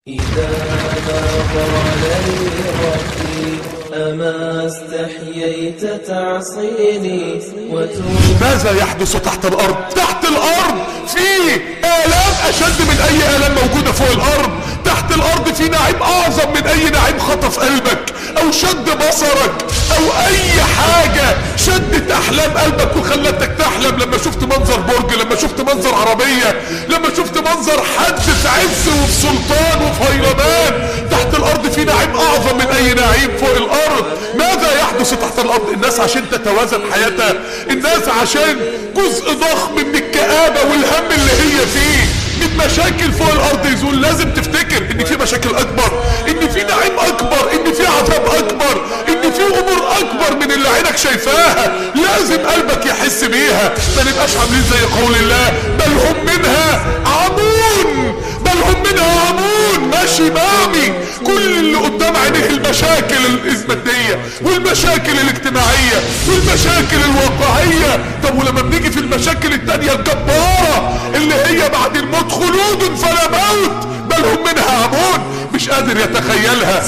إذا ما قال لي ربي أما استحييت تعصيني وتوب ماذا يحدث تحت الارض تحت الارض في الام اشد من اي الام موجودة فوق الارض تحت الارض في نعيم اعظم من اي نعيم خطف قلبك او شد بصرك او اي حاجة شدت احلام قلبك وخلتك تحلم لما شفت منظر برج لما شفت منظر عربية لما شفت منظر حد في عز وفي سلطان وفي هيلمان تحت الارض في نعيم اعظم من اي نعيم فوق الارض ماذا يحدث تحت الارض الناس عشان تتوازن حياتها الناس عشان جزء ضخم من الكآبة والهم اللي هي فيه من مشاكل فوق الارض يزول لازم تفتكر ان في مشاكل اكبر ان في نعيم اكبر ان في عذاب اكبر ان في امور اكبر من اللي عينك شايفاها لازم قلبك يحس بيها ما نبقاش عاملين زي قول الله بل هم منها عمون بل هم منها عمون ماشي مامي كل اللي قدام عينيه المشاكل المادية والمشاكل الاجتماعية والمشاكل الواقعية طب ولما بنيجي في المشاكل التانية الجبارة اللي هي بعد الموت خلود فلا موت بل هم منها عمون مش قادر يتخيلها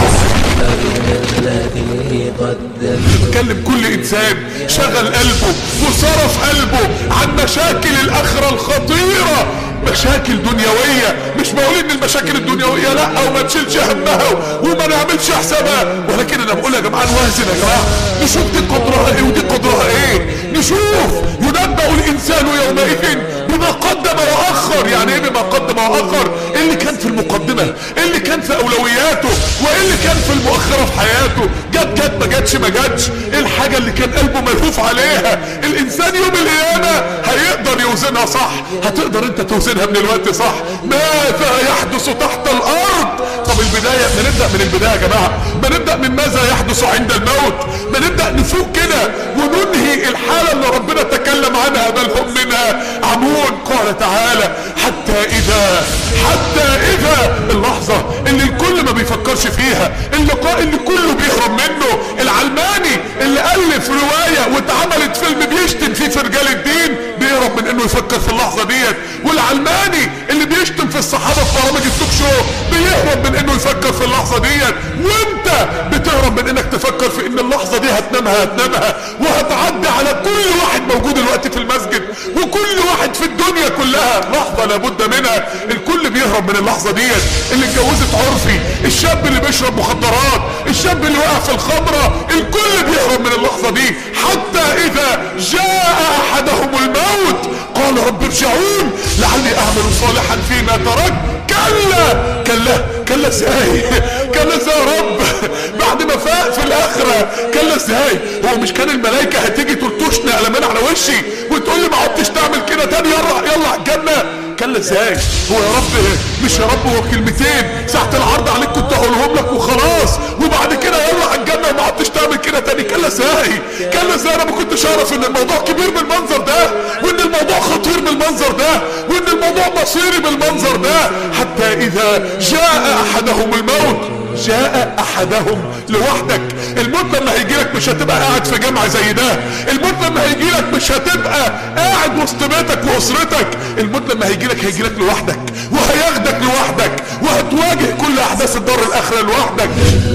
الذي قدمت بتكلم كل انسان شغل قلبه وصرف قلبه عن مشاكل الاخرة الخطيرة مشاكل دنيوية مش بقول ان المشاكل الدنيوية لا وما تشيلش همها وما نعملش حسابها ولكن انا بقول يا جماعة نوازن يا جماعة نشوف دي قدرها ايه ودي قدرها ايه نشوف ينبأ الانسان يومئذ بما قدم واخر يعني ايه بما قدم واخر ايه اللي كان في المقدمة ايه اللي كان في اولوياته وايه اللي كان في المؤخرة في حياته جت جت ما جاتش ما جاتش ايه الحاجة اللي كان قلبه ملهوف عليها الانسان يوم القيامة هيقدر يوزنها صح هتقدر انت توزنها من الوقت صح ماذا يحدث تحت الارض طب البداية بنبدأ من البداية يا جماعة بنبدأ من ماذا يحدث عند الموت بنبدأ نفوق كده وننهي الحالة اللي ربنا تكلم عنها بل هم منها عمون قال تعالى حتى اذا حتى اذا اللحظة اللي الكل ما بيفكرش فيها اللقاء اللي كله بيهرب منه العلماني اللي الف رواية واتعملت فيلم بيشتم فيه في رجال الدين بيهرب من انه يفكر في اللحظة ديت والعلماني اللي بيشتم في الصحابة في برامج التوك شو بيهرب من انه يفكر في اللحظة ديت وانت بتهرب من انك تفكر في ان اللحظة دي هتنامها هتنامها وهتعدي على كل واحد موجود دلوقتي في المسجد وكل واحد في الدنيا كلها لحظة لابد منها الكل بيهرب من اللحظة ديت اللي اتجوزت عرفي الشاب اللي بيشرب مخدرات الشاب اللي وقع في الخمرة الكل بيهرب من اللحظة دي حتى اذا جاء احدهم الموت قال رب ارجعون لعلي اعمل صالحا فيما ترك كلا كلا كلا ازاي كلا ازاي يا رب بعد ما فاق في الاخرة كلا ازاي هو مش كان الملائكة هتيجي تلطشني قلمان على وشي وتقول لي ما عدتش تعمل كده تاني يلا يلا على الجنة كلا ازاي هو يا رب مش يا رب هو كلمتين ساعة العرض عليك كنت هقولهم لك وخلاص وبعد كده يلا على الجنة وما عدتش تعمل كده تاني كلا ازاي كلا ازاي انا ما كنتش اعرف ان الموضوع كبير بالمنظر ده وان الموضوع خطير بالمنظر ده وان الموضوع مصيري بالمنظر ده حتى اذا جاء احدهم الموت جاء احدهم لوحدك الموت لما هيجي لك مش هتبقى قاعد في جامعة زي ده الموت لما هيجي لك مش هتبقى قاعد وسط بيتك واسرتك الموت لما هيجي لك هيجي لك لوحدك وهياخدك لوحدك وهتواجه كل احداث الدار الاخرة لوحدك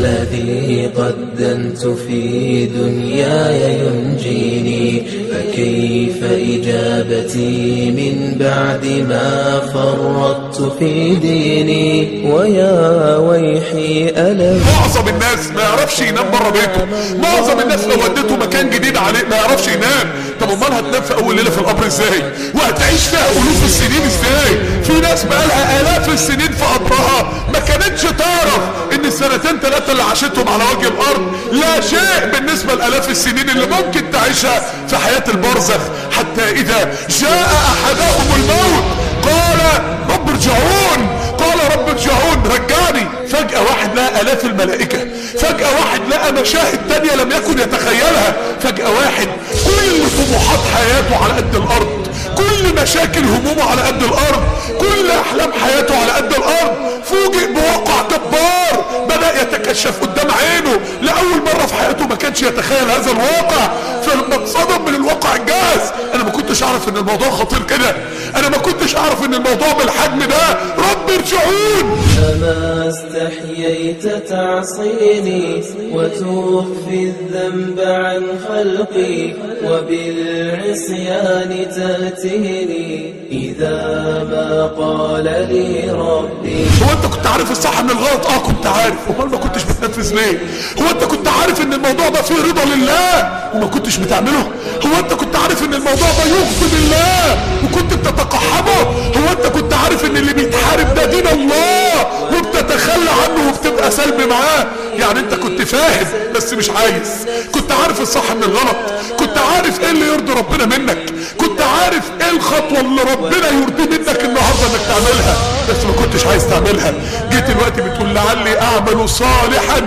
الذي قدمت في دنياي ينجيني فكيف إجابتي من بعد ما فرطت في ديني ويا ويحي ألم معظم الناس ما يعرفش ينام بره بيته معظم الناس لو وديته مكان جديد عليه ما يعرفش ينام طب امال هتنام في اول ليله في القبر ازاي وهتعيش فيها الوف السنين ازاي في ناس بقالها الاف السنين في قبرها ما كانتش تعرف ان السنتين ثلاثه اللي عاشتهم على وجه الارض لا شيء بالنسبه لالاف السنين اللي ممكن تعيشها في حياه البرزخ حتى اذا جاء احدهم الموت قال رب ارجعون قال رب ارجعون رجعني فجأة واحد لقى الاف الملائكة فجأة واحد لقى مشاهد تانية لم يكن يتخيلها فجأة واحد كل طموحات حياته على قد الارض كل مشاكل همومه على قد الارض كل احلام حياته على قد الارض فوجئ بواقع جبار بدأ يتكشف قدام عينه لأول مرة في حياته ما كانش يتخيل هذا الواقع فلما اتصدم من الواقع الجاهز انا ما كنتش اعرف ان الموضوع خطير كده انا ما كنتش اعرف ان الموضوع بالحجم ده رب ارجعون أما استحييت تعصيني وتخفي الذنب عن خلقي وبالعصيان تأتيني إذا ما قال لي ربي هو انت كنت عارف الصح من الغلط اه كنت عارف امال ما كنتش بتنفذ ليه هو انت كنت عارف ان الموضوع ده فيه رضا لله وما كنتش بتعمله هو انت كنت عارف ان الموضوع ده يغضب الله وكنت بتتقحمه هو انت كنت عارف ان اللي بيتحارب ده دين الله وبتتخلى عنه وبتبقى سلبي معاه يعني انت كنت فاهم بس مش عايز كنت عارف الصح من الغلط كنت عارف ايه اللي يرضي ربنا منك كنت عارف ايه الخطوة اللي ربنا يرضي منك النهاردة انك تعملها بس ما كنتش عايز تعملها جيت الوقت بتقول لعلي اعمل صالحا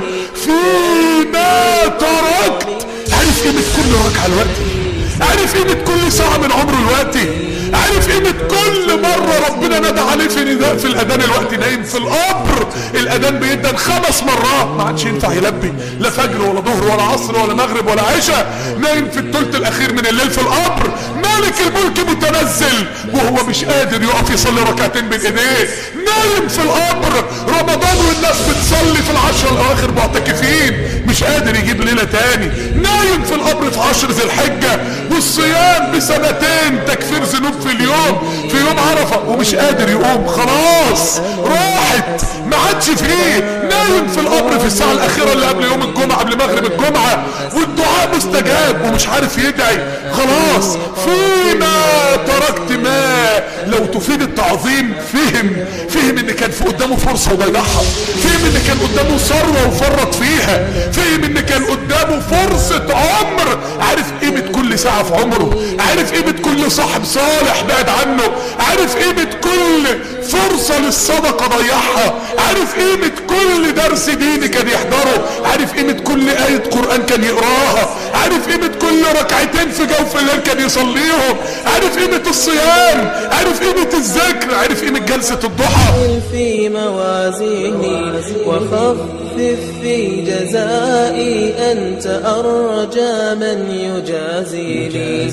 فيما تركت عارف قيمة كل ركعة دلوقتي عارف قيمة كل ساعة من عمره دلوقتي عارف قيمة كل مرة ربنا نادى عليه في نداء في الأذان الوقت نايم في القبر الأذان بيدن خمس مرات ما عادش ينفع يلبي لا فجر ولا ظهر ولا عصر ولا مغرب ولا عشاء نايم في الثلث الأخير من الليل في القبر مالك الملك متنزل وهو مش قادر يقف يصلي ركعتين بين ايديه نايم في القبر رمضان والناس بتصلي في العشر الأواخر معتكفين مش قادر يجيب ليلة تاني نايم في القبر في عشر ذي الحجة والصيام بسنتين تكفير ذنوب في اليوم في يوم عرفة ومش قادر يقوم خلاص راحت ما عادش فيه نايم في القبر في الساعة الأخيرة اللي قبل يوم الجمعة قبل مغرب الجمعة والدعاء مستجاب ومش عارف يدعي خلاص فيما تركت ما لو تفيد التعظيم فهم فهم ان كان في قدامه فرصة وضيعها فهم ان كان قدامه ثروة وفرط فيها فهم ان كان قدامه فرصة عمر عارف قيمة كل ساعة في عمره عارف قيمة كل صاحب صالح بعد عنه عارف قيمة كل فرصة للصدقة ضيعها عارف قيمة كل درس ديني كان يحضره عارف قيمة كل آية قرآن كان يقراها عارف قيمة كل ركعتين في جوف الليل كان يصليهم عارف قيمة الصيام عارف قيمة الذكر عارف قيمة جلسة الضحى في موازيني وخفف في جزائي أنت أرجى من يجازيني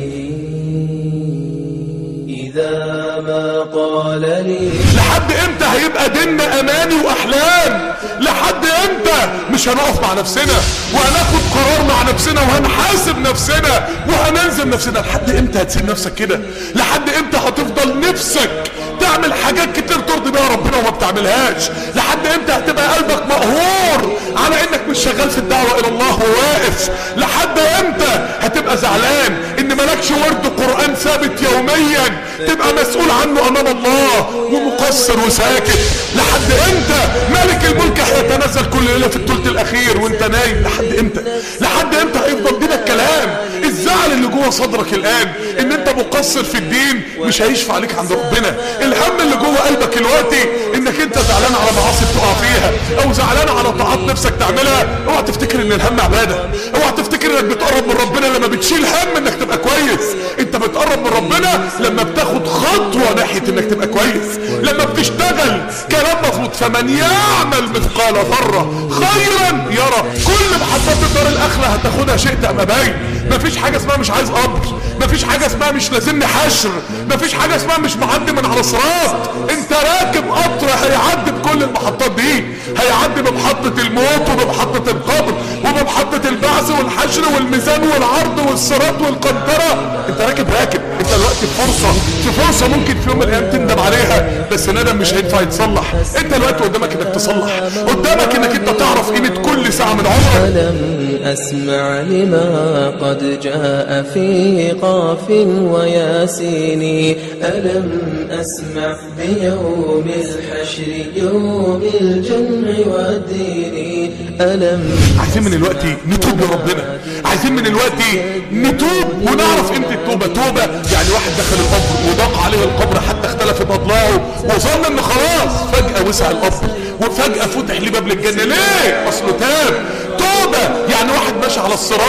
إذا ما قال لي لحد امتى هيبقى ديننا اماني واحلام لحد امتى مش هنقف مع نفسنا وهناخد قرار مع نفسنا وهنحاسب نفسنا وهننزل نفسنا لحد امتى هتسيب نفسك كده لحد امتى هتفضل نفسك تعمل حاجات كتير ترضي بيها ربنا وما بتعملهاش لحد امتى هتبقى قلبك مقهور على انك مش شغال في الدعوة الى الله وواقف لحد امتى هتبقى زعلان ان مالكش ورد قرآن ثابت يوميا تبقى مسؤول عنه امام الله ومقصر وساكت لحد امتى مالك الملك هيتنزل كل ليله في الثلث الاخير وانت نايم لحد امتى لحد امتى هيفضل دينك كلام الزعل اللي جوه صدرك الان ان انت مقصر في الدين مش هيشفع عليك عند ربنا الهم اللي جوه قلبك دلوقتي انك انت زعلان على معاصي بتقع فيها او زعلان على طاعات نفسك تعملها اوعى تفتكر ان الهم عباده اوعى تفتكر انك بتقرب من ربنا لما بتشيل هم انك تبقى كويس انت بتقرب من ربنا لما بتاخد خطوه ناحيه انك تبقى كويس لما بتشتغل كلام مفروض فمن يعمل مثقال ذره خيرا يرى كل محطات الدار الاخره هتاخدها شئت ام ابيت مفيش حاجه اسمها مش عايز قبر مفيش حاجه اسمها مش لازمني حشر مفيش حاجه اسمها مش معدي من على صراط انت راكب قطر هيعدي بكل المحطات دي هيعدي بمحطه الموت وبمحطه القبر وبمحطه البعث والحشر والميزان والعرض والصراط والقنطره انت راكب راكب انت دلوقتي في فرصه في فرصه ممكن في يوم من الايام تندم عليها بس ندم مش هينفع يتصلح انت دلوقتي قدامك انك تصلح قدامك انك انت تعرف قيمه كل ساعه من عمرك ألم أسمع لما قد جاء في قاف وياسين ألم أسمع بيوم الحشر يوم الجمع والدين ألم عايزين من الوقت نتوب لربنا عايزين من الوقت نتوب ونعرف قيمه التوبه توبه يعني واحد دخل القبر وضاق عليه القبر حتى اختلفت اضلاعه وظن ان خلاص فجاه وسع القبر وفجاه فتح ليه باب للجنه ليه اصله تاب توبه يعني واحد ماشي على الصراط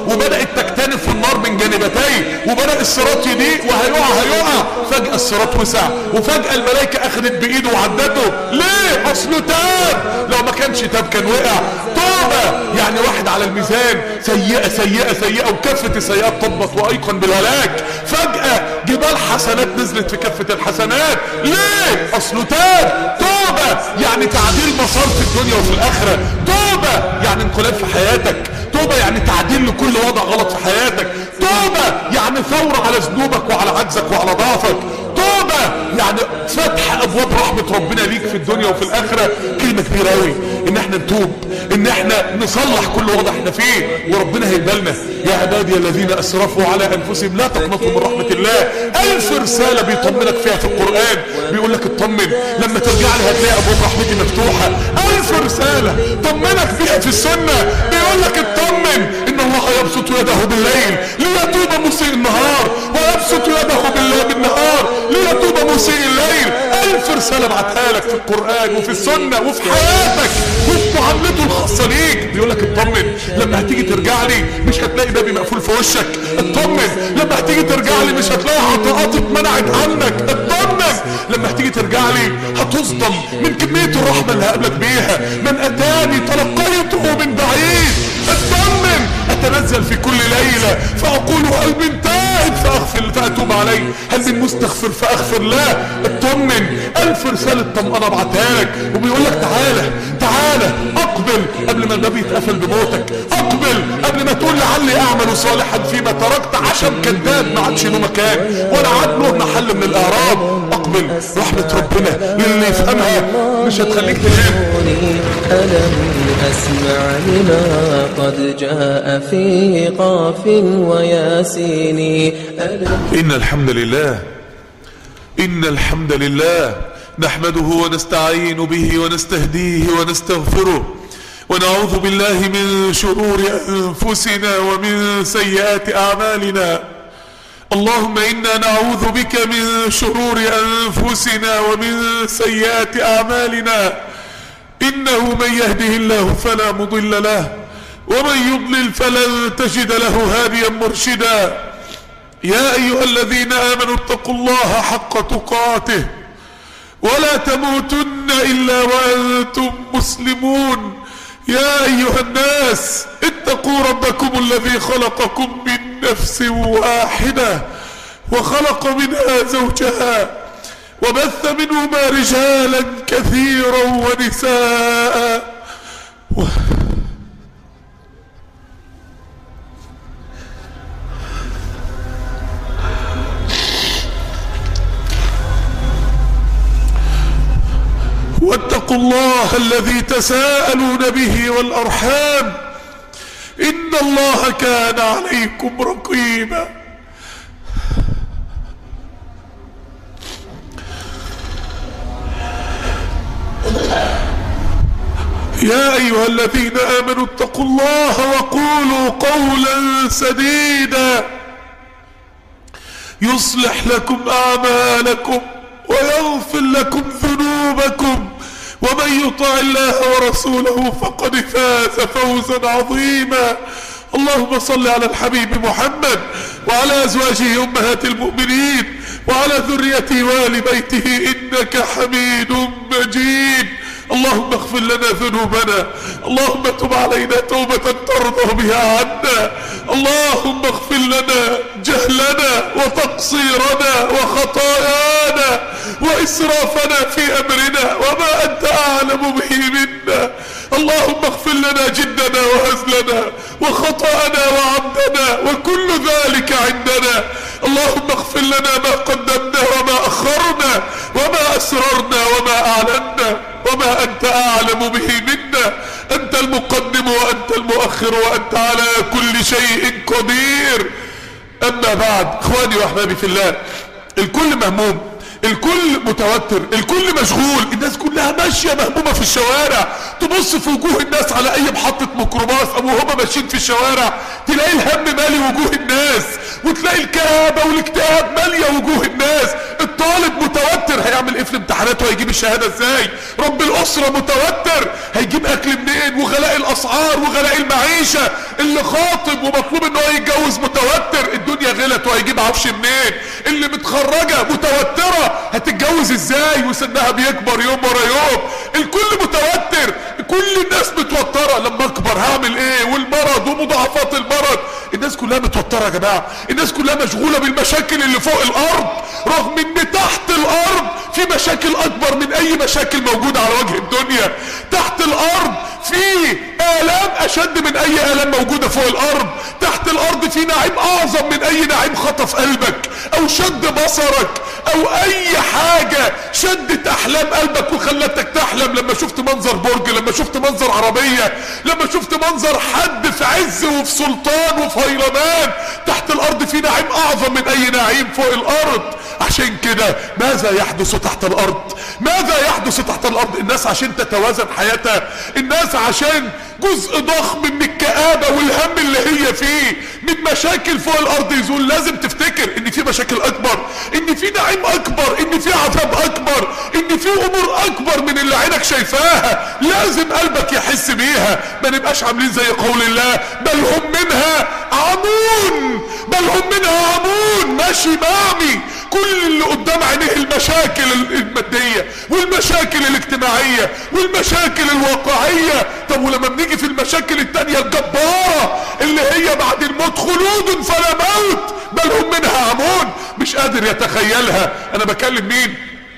وبدأت تكتنف في النار من جانبتيه وبدأ الصراط يضيق وهيقع هيقع فجأة الصراط وسع وفجأة الملائكة اخدت بايده وعدته ليه اصله تاب لو ما كانش تاب كان وقع توبة يعني واحد على الميزان سيئة سيئة سيئة وكفة السيئات طبت وايقن بالهلاك فجأة جبال حسنات نزلت في كفة الحسنات ليه اصله تاب توبة يعني تعديل مسار في الدنيا وفي الاخرة توبة يعني انقلاب في حياتك توبة يعني تعديل لكل وضع غلط في حياتك توبة يعني ثورة على ذنوبك وعلى عجزك وعلى ضعفك توبة يعني فتح ابواب رحمة ربنا ليك في الدنيا وفي الاخرة كلمة كبيرة قوي ان احنا نتوب ان احنا نصلح كل وضع احنا فيه وربنا هيقبلنا يا عبادي الذين اسرفوا على انفسهم لا تقنطوا من رحمة الله الف رسالة بيطمنك فيها في القرآن بيقول لك اطمن لما ترجع لي هتلاقي ابواب رحمتي مفتوحة الف رسالة طمنك فيها في السنة بيقول لك اطمن ان الله يبسط يده بالليل ليتوب مسيء النهار ويبسط يده بالليل بالنهار ليتوب مسيء الليل الف رسالة بعتها لك في القرآن وفي السنة وفي حياتك وفي معاملته الخاصة ليك بيقول لك اطمن لما هتيجي ترجع لي مش هتلاقي بابي مقفول في وشك اطمن لما هتيجي ترجع لي مش هتلاقي عطاءات اتمنعت عنك اطمن لما هتيجي ترجع لي هتصدم من كمية الرحمة اللي هقابلك بيها من اتاني تلقيته من بعيد اطمن اتنزل في كل ليلة فاقول هل من تائب فاغفر فاتوب عليه هل من مستغفر فاغفر له اطمن الف رسالة طمأنة ابعتها لك وبيقول لك تعالى تعالى اقبل قبل ما الباب يتقفل بموتك اقبل قبل ما تقول لعلي اعمل صالحا فيما تركت عشم كذاب ما عادش له مكان ولا عاد له محل من الاعراب اقبل رحمة ربنا للي يفهمها مش هتخليك تنام ألم أسمع لما قد جاء في قاف وياسين ألم إن الحمد لله إن الحمد لله نحمده ونستعين به ونستهديه ونستغفره ونعوذ بالله من شرور أنفسنا ومن سيئات أعمالنا اللهم إنا نعوذ بك من شرور أنفسنا ومن سيئات أعمالنا إنه من يهده الله فلا مضل له ومن يضلل فلن تجد له هاديا مرشدا يا أيها الذين آمنوا اتقوا الله حق تقاته ولا تموتن إلا وأنتم مسلمون يا أيها الناس اتقوا ربكم الذي خلقكم من نفس واحدة وخلق منها زوجها وبث منهما رجالا كثيرا ونساء و... واتقوا الله الذي تساءلون به والأرحام إن الله كان عليكم رقيبا يا أيها الذين آمنوا اتقوا الله وقولوا قولا سديدا يصلح لكم أعمالكم ويغفر لكم ذنوبكم ومن يطع الله ورسوله فقد فاز فوزا عظيما اللهم صل على الحبيب محمد وعلى أزواجه أمهات المؤمنين وعلى ذريته وآل بيته إنك حميد مجيد اللهم اغفر لنا ذنوبنا اللهم تب علينا توبة ترضى بها عنا اللهم اغفر لنا جهلنا وتقصيرنا وخطايانا وإسرافنا في أمرنا وما أنت أعلم به منا اللهم اغفر لنا جدنا وهزلنا وخطأنا وعمدنا وكل ذلك عندنا اللهم اغفر لنا ما قدمنا وما أخرنا وما أسررنا وما أعلنا وما أنت أعلم به منا أنت المقدم وأنت المؤخر وأنت على كل شيء قدير أما بعد إخواني وأحبابي في الله الكل مهموم الكل متوتر الكل مشغول الناس كلها ماشية مهمومة في الشوارع تبص في وجوه الناس على اي محطة ميكروباص او هم ماشيين في الشوارع تلاقي الهم مالي وجوه الناس وتلاقي الكآبة والاكتئاب مالية وجوه الناس الطالب متوتر هيعمل ايه في الامتحانات وهيجيب الشهادة ازاي رب الاسرة متوتر هيجيب اكل منين وغلاء الاسعار وغلاء المعيشة اللي خاطب ومطلوب ان هو يتجوز متوتر الدنيا غلت وهيجيب عفش منين اللي متخرجة متوترة هتتجوز ازاي وسنها بيكبر يوم ورا يوم الكل متوتر كل الناس متوترة لما اكبر هعمل ايه والمرض ومضاعفات المرض الناس كلها متوترة يا جماعة الناس كلها مشغولة بالمشاكل اللي فوق الارض رغم ان تحت الارض في مشاكل اكبر من اي مشاكل موجودة على وجه الدنيا تحت الارض في الام اشد من اي الام موجودة فوق الارض تحت الارض في نعيم اعظم من اي نعيم خطف قلبك او شد بصرك او اي حاجة شدت احلام قلبك وخلتك تحلم لما شفت منظر برج لما شفت منظر عربية لما شفت منظر حد في عز وفي سلطان وفي هيلمان تحت الارض في نعيم اعظم من اي نعيم فوق الارض عشان كده ماذا يحدث تحت الارض ماذا يحدث تحت الارض الناس عشان تتوازن حياتها الناس عشان جزء ضخم من الكآبة والهم اللي هي فيه من مشاكل فوق الارض يزول لازم تفتكر ان في مشاكل اكبر ان في نعيم اكبر ان في عذاب اكبر ان في امور اكبر من اللي عينك شايفاها لازم قلبك يحس بيها ما نبقاش عاملين زي قول الله بل هم منها عمون بل هم منها عمون ماشي مامي كل اللي قدام عينيه المشاكل المادية والمشاكل الاجتماعية والمشاكل الواقعية طب ولما بنيجي في المشاكل التانية الجبارة اللي هي بعد الموت خلود فلا موت بل هم منها عمون مش قادر يتخيلها انا بكلم مين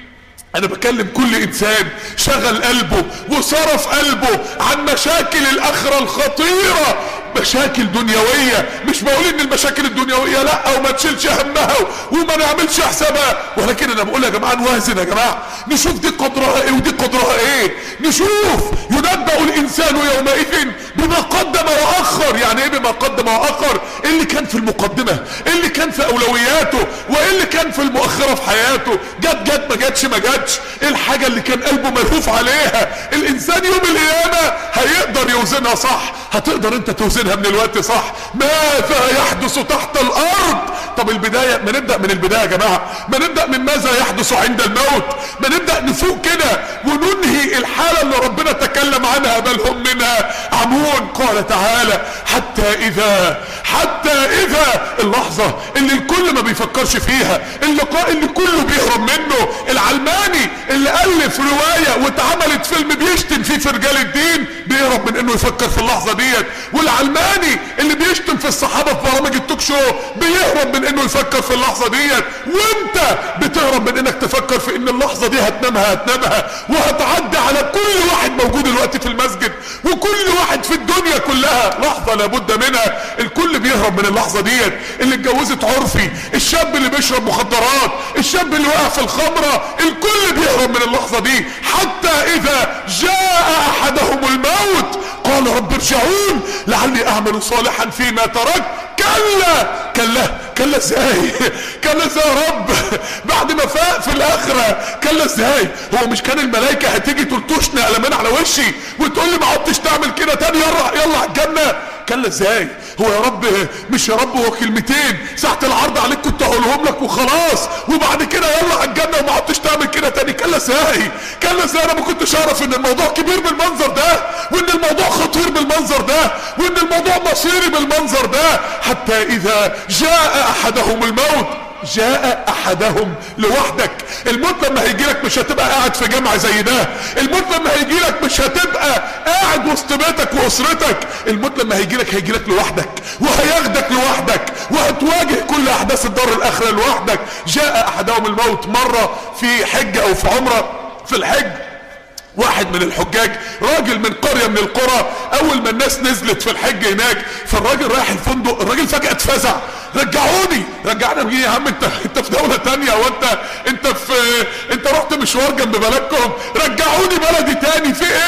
انا بكلم كل انسان شغل قلبه وصرف قلبه عن مشاكل الاخرة الخطيرة مشاكل دنيوية مش بقول ان المشاكل الدنيوية لا وما تشيلش همها وما نعملش حسابها ولكن انا بقول يا جماعة نوازن يا جماعة نشوف دي قدرها ايه ودي قدرها ايه نشوف ينبأ الانسان يومئذ بما قدم واخر يعني ايه بما قدم واخر ايه اللي كان في المقدمة ايه اللي كان في اولوياته وايه اللي كان في المؤخرة في حياته جت جت ما جاتش ما جاتش ايه الحاجة اللي كان قلبه ملهوف عليها الانسان يوم القيامة هيقدر يوزنها صح هتقدر انت توزنها من الوقت صح ماذا يحدث تحت الارض طب البداية ما نبدأ من البداية يا جماعة ما نبدأ من ماذا يحدث عند الموت ما نبدأ نفوق كده وننهي الحالة اللي ربنا تكلم عنها بل هم منها عمون قال تعالى حتى اذا حتى اذا اللحظة اللي الكل ما بيفكرش فيها اللقاء اللي كله بيهرب منه العلماني اللي الف رواية واتعملت فيلم بيشتم فيه في رجال الدين بيهرب من انه يفكر في اللحظة ديت والعلماني اللي بيشتم في الصحابة في برامج التوك شو بيهرب من انه يفكر في اللحظة ديت وانت بتهرب من انك تفكر في ان اللحظة دي هتنامها هتنامها وهتعدي على كل واحد موجود الوقت في المسجد وكل واحد في الدنيا كلها لحظة لابد منها الكل بيهرب من اللحظة ديت اللي اتجوزت عرفي الشاب اللي بيشرب مخدرات الشاب اللي وقع في الخمرة الكل بيهرب من اللحظة دي حتى اذا جاء احدهم الموت قال رب ارجعون لعلي اعمل صالحا فيما تركت كلا كلا كلا ازاي كلا ازاي يا رب بعد ما فاق في الاخرة كلا ازاي هو مش كان الملائكة هتيجي تلطشني قلمان على وشي وتقول لي ما عدتش تعمل كده تاني يلا يلا على الجنة كلا ازاي هو يا رب مش يا رب هو كلمتين ساعة العرض عليك كنت هقولهم لك وخلاص وبعد كده يلا على الجنة وما عدتش تعمل كده تاني كلا ازاي كلا ازاي انا ما كنتش اعرف ان الموضوع كبير بالمنظر ده وان الموضوع خطير بالمنظر ده وان الموضوع مصيري بالمنظر ده حتى اذا جاء احدهم الموت جاء احدهم لوحدك الموت لما هيجي لك مش هتبقى قاعد في جامع زي ده الموت لما هيجي لك مش هتبقى قاعد وسط بيتك واسرتك الموت لما هيجي لك هيجي لك لوحدك وهياخدك لوحدك وهتواجه كل احداث الدار الاخره لوحدك جاء احدهم الموت مره في حج او في عمره في الحج واحد من الحجاج راجل من قرية من القرى اول ما الناس نزلت في الحج هناك فالراجل رايح الفندق الراجل فجأة اتفزع رجعوني رجعنا مين يا عم انت انت في دولة تانية وانت انت في انت رحت مشوار جنب بلدكم رجعوني بلدي تاني في ايه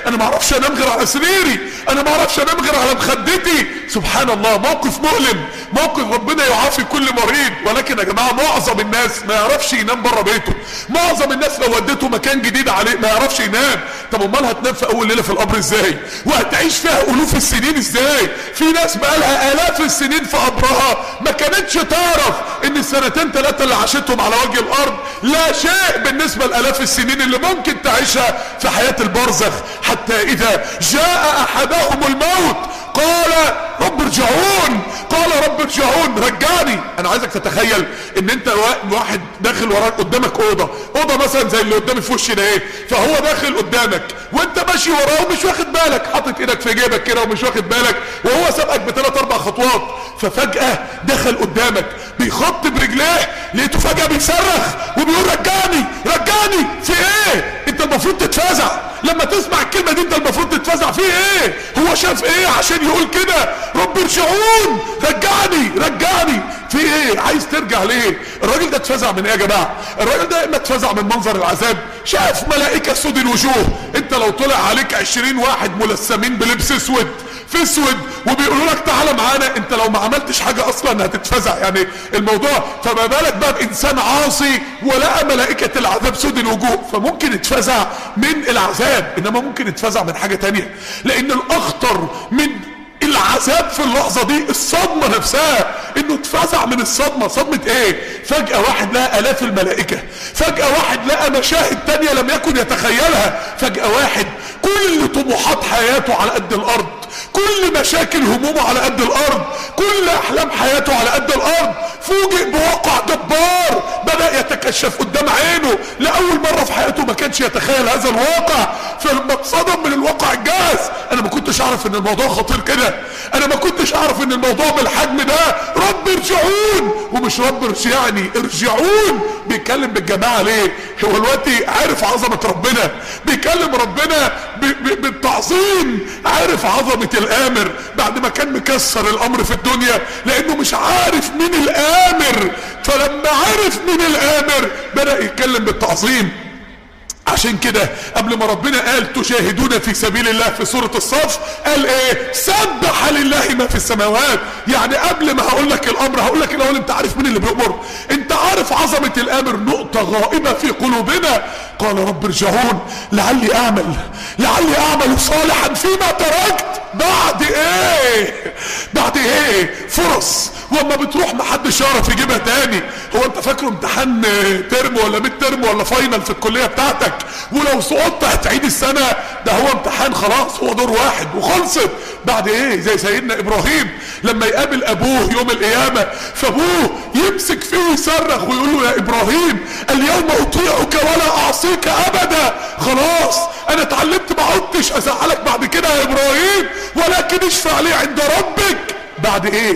انا ما اعرفش انام غير على سريري انا ما اعرفش انام غير على مخدتي سبحان الله موقف مؤلم موقف ربنا يعافي كل مريض ولكن يا جماعه معظم الناس ما يعرفش ينام بره بيته معظم الناس لو وديته مكان جديد عليه ما يعرفش ينام طب امال هتنام في اول ليله في القبر ازاي وهتعيش فيها الوف السنين ازاي في ناس بقالها الاف السنين في قبرها ما كانتش تعرف ان السنتين ثلاثه اللي عاشتهم على وجه الارض لا شيء بالنسبه لالاف السنين اللي ممكن تعيشها في حياه البرزخ حتى اذا جاء احدهم الموت قال رب ارجعون قال رب ارجعون رجعني انا عايزك تتخيل ان انت واحد داخل وراك قدامك اوضه اوضه مثلا زي اللي قدامي في وشي ده ايه فهو داخل قدامك وانت ماشي وراه ومش واخد بالك حاطط ايدك في جيبك كده ومش واخد بالك وهو سابقك بثلاث اربع خطوات ففجاه دخل قدامك بيخط برجليه لقيته فجاه بيصرخ وبيقول رجعني رجعني في ايه انت المفروض تتفزع لما تسمع الكلمه دي انت المفروض تتفزع في ايه هو شاف ايه عشان يقول كده رب ارجعون رجعني رجعني في ايه عايز ترجع ليه الراجل ده اتفزع من ايه يا جماعه الراجل ده اما اتفزع من منظر العذاب شاف ملائكه سود الوجوه انت لو طلع عليك عشرين واحد ملثمين بلبس اسود في اسود وبيقولوا لك تعالى معانا انت لو ما عملتش حاجه اصلا هتتفزع يعني الموضوع فما بالك بقى بانسان عاصي ولقى ملائكه العذاب سود الوجوه فممكن يتفزع من العذاب انما ممكن يتفزع من حاجه تانية لان الاخطر من العذاب في اللحظة دي الصدمة نفسها انه اتفزع من الصدمة صدمة ايه فجأة واحد لقى الاف الملائكة فجأة واحد لقى مشاهد تانية لم يكن يتخيلها فجأة واحد كل طموحات حياته على قد الارض كل مشاكل همومه على قد الارض كل احلام حياته على قد الارض فوجئ بواقع جبار بدأ يتكشف قدام عينه لأول مرة في حياته ما كانش يتخيل هذا الواقع فلما اتصدم من الواقع الجاهز انا ما كنتش اعرف ان الموضوع خطير كده انا ما كنتش اعرف ان الموضوع بالحجم ده رب ارجعون ومش رب ارجعني ارجعون بيتكلم بالجماعة ليه هو دلوقتي عارف عظمة ربنا بيكلم ربنا بالتعظيم عارف عظمة الامر بعد ما كان مكسر الامر في الدنيا لانه مش عارف مين الامر فلما عرف مين الامر بدأ يتكلم بالتعظيم عشان كده قبل ما ربنا قال تجاهدون في سبيل الله في سورة الصف قال ايه سبح لله ما في السماوات يعني قبل ما هقول لك الامر هقول لك الاول انت عارف مين اللي بيأمر انت عارف عظمة الامر نقطة غائبة في قلوبنا قال رب ارجعون لعلي اعمل لعلي اعمل صالحا فيما تركت بعد ايه بعد ايه فرص واما بتروح محدش يعرف يجيبها تاني هو انت فاكره امتحان ترم ولا ميد ترم ولا فاينل في الكليه بتاعتك ولو سقطت هتعيد السنه ده هو امتحان خلاص هو دور واحد وخلصت بعد ايه زي سيدنا ابراهيم لما يقابل ابوه يوم القيامه فابوه يمسك فيه ويصرخ ويقول له يا ابراهيم اليوم اطيعك ولا اعصيك ابدا خلاص انا اتعلمت ما عدتش ازعلك بعد كده يا ابراهيم ولكن اشفع لي عند ربك بعد ايه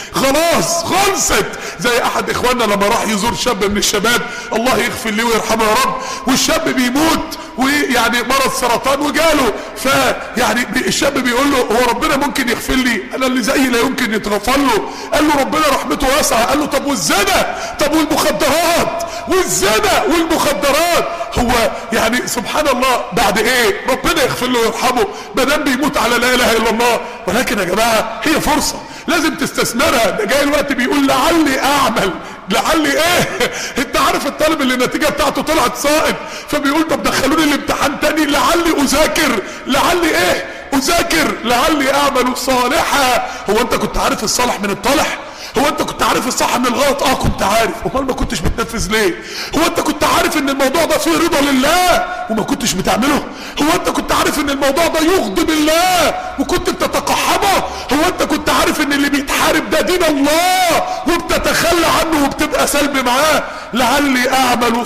خلاص خلصت زي احد اخواننا لما راح يزور شاب من الشباب الله يغفر ليه ويرحمه يا رب والشاب بيموت ويعني مرض سرطان وجاله فيعني الشاب بيقول له هو ربنا ممكن يغفر لي انا اللي زيي لا يمكن يتغفر له قال له ربنا رحمته واسعه قال له طب والزنا طب والمخدرات والزنا والمخدرات هو يعني سبحان الله بعد ايه ربنا يغفر له ويرحمه ما دام بيموت على لا اله الا الله ولكن يا جماعه هي فرصه لازم تستثمرها ده جاي الوقت بيقول لعلي اعمل لعلي ايه انت عارف الطالب اللي النتيجه بتاعته طلعت ساقط فبيقول طب دخلوني الامتحان تاني لعلي اذاكر لعلي ايه اذاكر لعلي اعمل صالحا هو انت كنت عارف الصالح من الطالح هو انت كنت عارف الصح من الغلط اه كنت عارف امال ما كنتش بتنفذ ليه هو انت كنت عارف ان الموضوع ده فيه رضا لله وما كنتش بتعمله هو انت كنت عارف ان الموضوع ده يغضب الله وكنت بتتقحمه هو انت كنت عارف ان اللي بيتحارب ده دين الله وبتتخلى عنه وبتبقى سلب معاه لعلي اعمل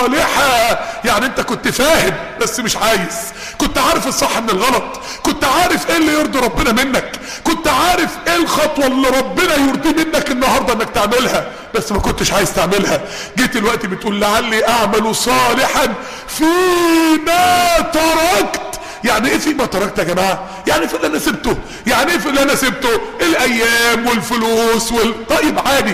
صالحا يعني انت كنت فاهم بس مش عايز كنت عارف الصح من الغلط كنت عارف ايه اللي يرضي ربنا منك كنت عارف ايه الخطوة اللي ربنا يرضي منك النهاردة انك تعملها بس ما كنتش عايز تعملها جيت الوقت بتقول لعلي اعمل صالحا فيما تركت يعني ايه فيما تركت يا جماعة يعني في اللي انا سبته يعني ايه في اللي انا سبته الايام والفلوس وال... طيب عادي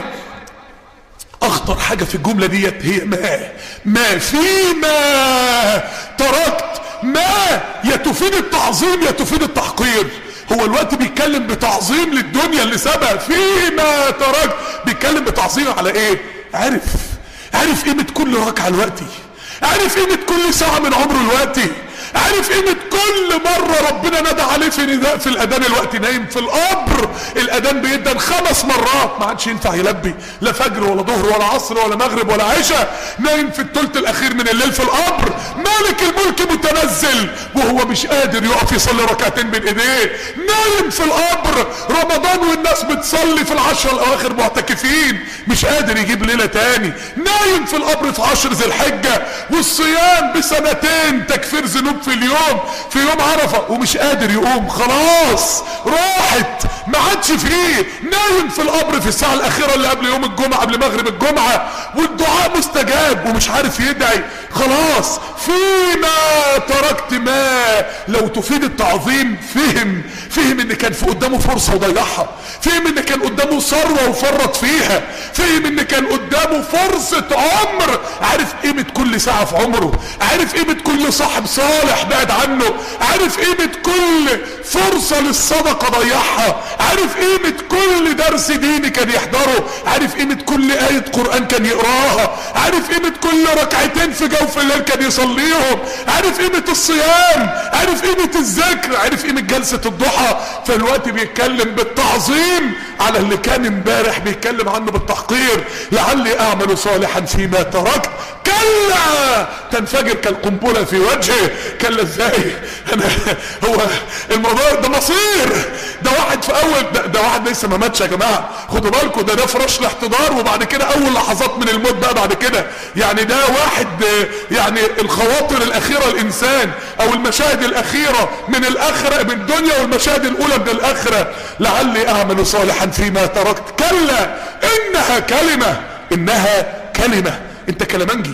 اخطر حاجة في الجملة ديت هي ما ما فيما تركت ما يا تفيد التعظيم يا تفيد التحقير هو الوقت بيتكلم بتعظيم للدنيا اللي سابها فيما ترك بيتكلم بتعظيم على ايه عرف عرف قيمة كل ركعة الوقتي عرف قيمة كل ساعة من عمره الوقتي عارف قيمة كل مرة ربنا نادى عليه في نداء في الأذان الوقت نايم في القبر الأذان بيدن خمس مرات ما عادش ينفع يلبي لا فجر ولا ظهر ولا عصر ولا مغرب ولا عشاء نايم في الثلث الأخير من الليل في القبر مالك الملك متنزل وهو مش قادر يقف يصلي ركعتين بين ايديه نايم في القبر رمضان والناس بتصلي في العشر الأواخر معتكفين مش قادر يجيب ليلة تاني نايم في القبر في عشر ذي الحجة والصيام بسنتين تكفير ذنوب في اليوم في يوم عرفة ومش قادر يقوم خلاص راحت ما عادش فيه نايم في القبر في الساعة الأخيرة اللي قبل يوم الجمعة قبل مغرب الجمعة والدعاء مستجاب ومش عارف يدعي خلاص فيما تركت ما لو تفيد التعظيم فهم فهم ان كان في قدامه فرصة وضيعها فهم ان كان قدامه ثروة وفرط فيها فهم ان كان قدامه فرصة عمر عارف قيمة كل ساعة في عمره عارف قيمة كل صاحب صالح بعد عنه عارف قيمة كل فرصة للصدقة ضيعها عارف قيمة كل درس ديني كان يحضره عارف قيمة كل آية قرآن كان يقراها عارف قيمة كل ركعتين في جوف الليل كان يصليهم عارف قيمة الصيام عارف قيمة الذكر عارف قيمة جلسة الضحى فالوقت بيتكلم بالتعظيم على اللي كان امبارح بيتكلم عنه بالتحقير لعلي اعمل صالحا فيما تركت كلا تنفجر كالقنبله في وجهه كلا ازاي انا هو الموضوع ده مصير ده واحد في اول ده, ده واحد لسه ما ماتش يا جماعه خدوا بالكم ده ده فراش الاحتضار وبعد كده اول لحظات من الموت بقى بعد كده يعني ده واحد يعني الخواطر الاخيره الانسان او المشاهد الاخيره من الاخره من الدنيا والمشاهد الاولى من الاخره لعلي اعمل صالحا فيما تركت كلا انها كلمه انها كلمه انت كلامنجي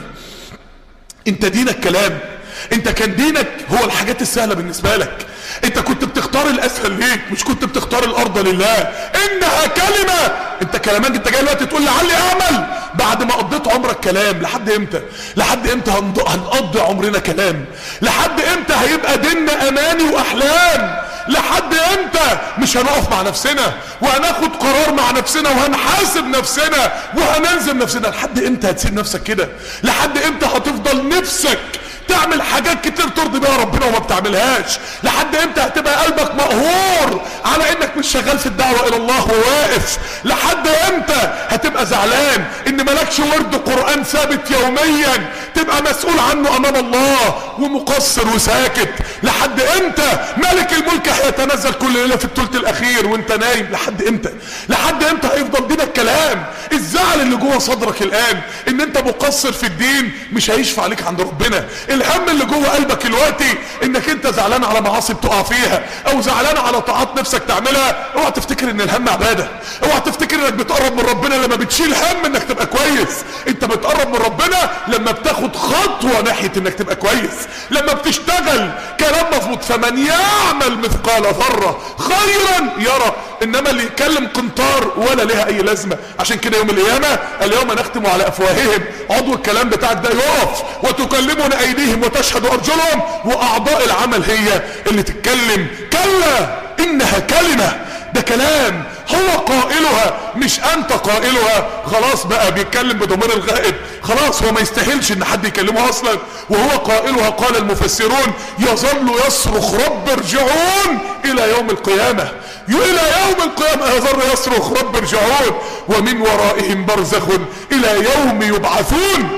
انت دينك كلام انت كان دينك هو الحاجات السهله بالنسبه لك انت كنت بتختار الاسهل ليك مش كنت بتختار الارض لله انها كلمه انت كلامك انت جاي دلوقتي تقول لعلي اعمل بعد ما قضيت عمرك كلام لحد امتى لحد امتى هنقضي عمرنا كلام لحد امتى هيبقى ديننا اماني واحلام لحد امتى مش هنقف مع نفسنا وهناخد قرار مع نفسنا وهنحاسب نفسنا وهنلزم نفسنا لحد امتى هتسيب نفسك كده لحد امتى هتفضل نفسك تعمل حاجات كتير ترضي بيها ربنا وما بتعملهاش لحد امتى هتبقى قلبك مقهور على انك مش شغال في الدعوة الى الله وواقف لحد امتى هتبقى زعلان ان مالكش ورد قرآن ثابت يوميا تبقى مسؤول عنه امام الله ومقصر وساكت لحد امتى ملك الملك هيتنزل كل ليلة في الثلث الاخير وانت نايم لحد امتى لحد امتى هيفضل دينك كلام الزعل اللي جوه صدرك الان ان انت مقصر في الدين مش هيشفع عليك عند ربنا الهم اللي جوه قلبك دلوقتي انك انت زعلان على معاصي بتقع فيها او زعلان على طاعات نفسك تعملها اوعى تفتكر ان الهم عباده اوعى تفتكر انك بتقرب من ربنا لما بتشيل هم انك تبقى كويس انت بتقرب من ربنا لما بتاخد خطوه ناحيه انك تبقى كويس لما بتشتغل كلام مظبوط فمن يعمل مثقال ذره خيرا يرى انما اللي يتكلم قنطار ولا لها اي لازمه عشان كده يوم القيامه اليوم نختم على افواههم عضو الكلام بتاعك ده يقف وتكلمنا ايديهم وتشهد ارجلهم واعضاء العمل هي اللي تتكلم كلا انها كلمه ده كلام هو قائلها مش انت قائلها خلاص بقى بيتكلم بضمير الغائب خلاص هو ما يستاهلش ان حد يكلمه اصلا وهو قائلها قال المفسرون يظل يصرخ رب ارجعون الى يوم القيامة الى يوم القيامة يظل يصرخ رب ارجعون ومن ورائهم برزخ الى يوم يبعثون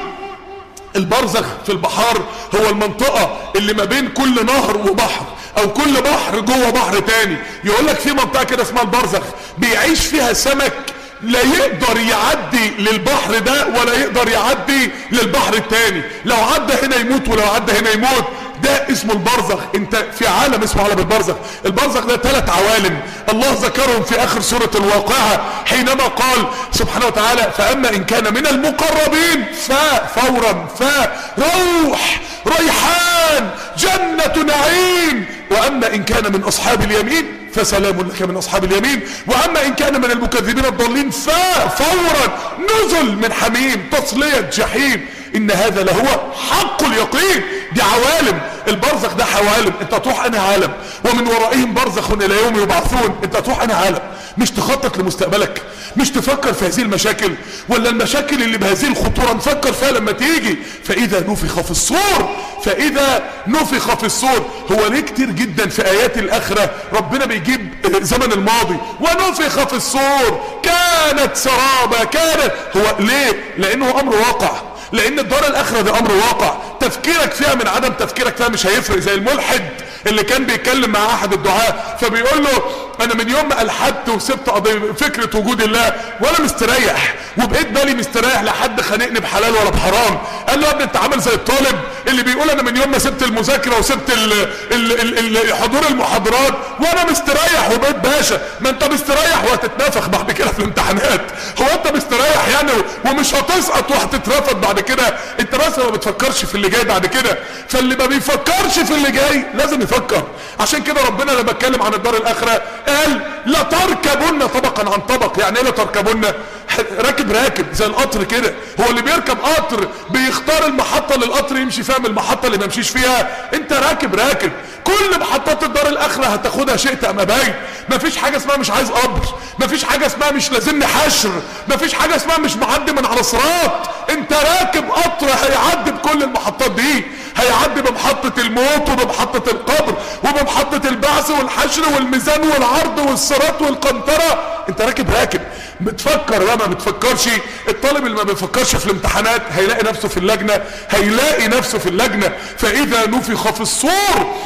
البرزخ في البحار هو المنطقة اللي ما بين كل نهر وبحر او كل بحر جوه بحر تاني يقول لك في منطقة كده اسمها البرزخ بيعيش فيها سمك لا يقدر يعدي للبحر ده ولا يقدر يعدي للبحر التاني لو عدى هنا يموت ولو عدى هنا يموت ده اسمه البرزخ انت في عالم اسمه عالم البرزخ البرزخ ده ثلاث عوالم الله ذكرهم في اخر سورة الواقعة حينما قال سبحانه وتعالى فاما ان كان من المقربين ففورا فروح ريحان جنة نعيم واما ان كان من اصحاب اليمين فسلام لك من اصحاب اليمين واما ان كان من المكذبين الضالين ففورا نزل من حميم تصلية جحيم ان هذا لهو حق اليقين دي عوالم البرزخ ده عوالم انت تروح انا عالم ومن ورائهم برزخ الى يوم يبعثون انت تروح انا عالم مش تخطط لمستقبلك مش تفكر في هذه المشاكل ولا المشاكل اللي بهذه الخطورة نفكر فيها لما تيجي فاذا نفخ في الصور فاذا نفخ في الصور هو ليه كتير جدا في ايات الاخرة ربنا بيجيب زمن الماضي ونفخ في الصور كانت سرابة كانت هو ليه لانه امر واقع لان الدار الاخرة ده امر واقع تفكيرك فيها من عدم تفكيرك فيها مش هيفرق زي الملحد اللي كان بيتكلم مع احد الدعاة فبيقول له انا من يوم ما الحدت وسبت قضية فكرة وجود الله وانا مستريح وبقيت بالي مستريح لحد خانقني بحلال ولا بحرام قال له يا ابني انت عامل زي الطالب اللي بيقول انا من يوم ما سبت المذاكرة وسبت ال ال ال ال حضور المحاضرات وانا مستريح وبقيت باشا ما انت مستريح وهتتنافخ بعد كده في الامتحانات هو انت مستريح يعني ومش هتسقط وهتترفض بعد كده انت بس ما بتفكرش في اللي جاي بعد كده فاللي ما بيفكرش في اللي جاي لازم يفكر عشان كده ربنا لما اتكلم عن الدار الاخره قال لتركبن طبقا عن طبق يعني ايه لتركبن راكب راكب زي القطر كده هو اللي بيركب قطر بيختار المحطة اللي القطر يمشي فيها من المحطة اللي ما يمشيش فيها انت راكب راكب كل محطات الدار الاخرة هتاخدها شئت ام ابيت مفيش حاجة اسمها مش عايز قبر مفيش حاجة اسمها مش لازمني حشر مفيش حاجة اسمها مش معدي من على صراط انت راكب قطر هيعدي بكل المحطات دي هيعدي بمحطة الموت وبمحطة القبر وبمحطة البعث والحشر والميزان والعرض والصراط والقنطرة انت راكب راكب بتفكر ولا ما بتفكرش الطالب اللي ما بيفكرش في الامتحانات هيلاقي نفسه في اللجنة هيلاقي نفسه في اللجنة فاذا نفخ في الصور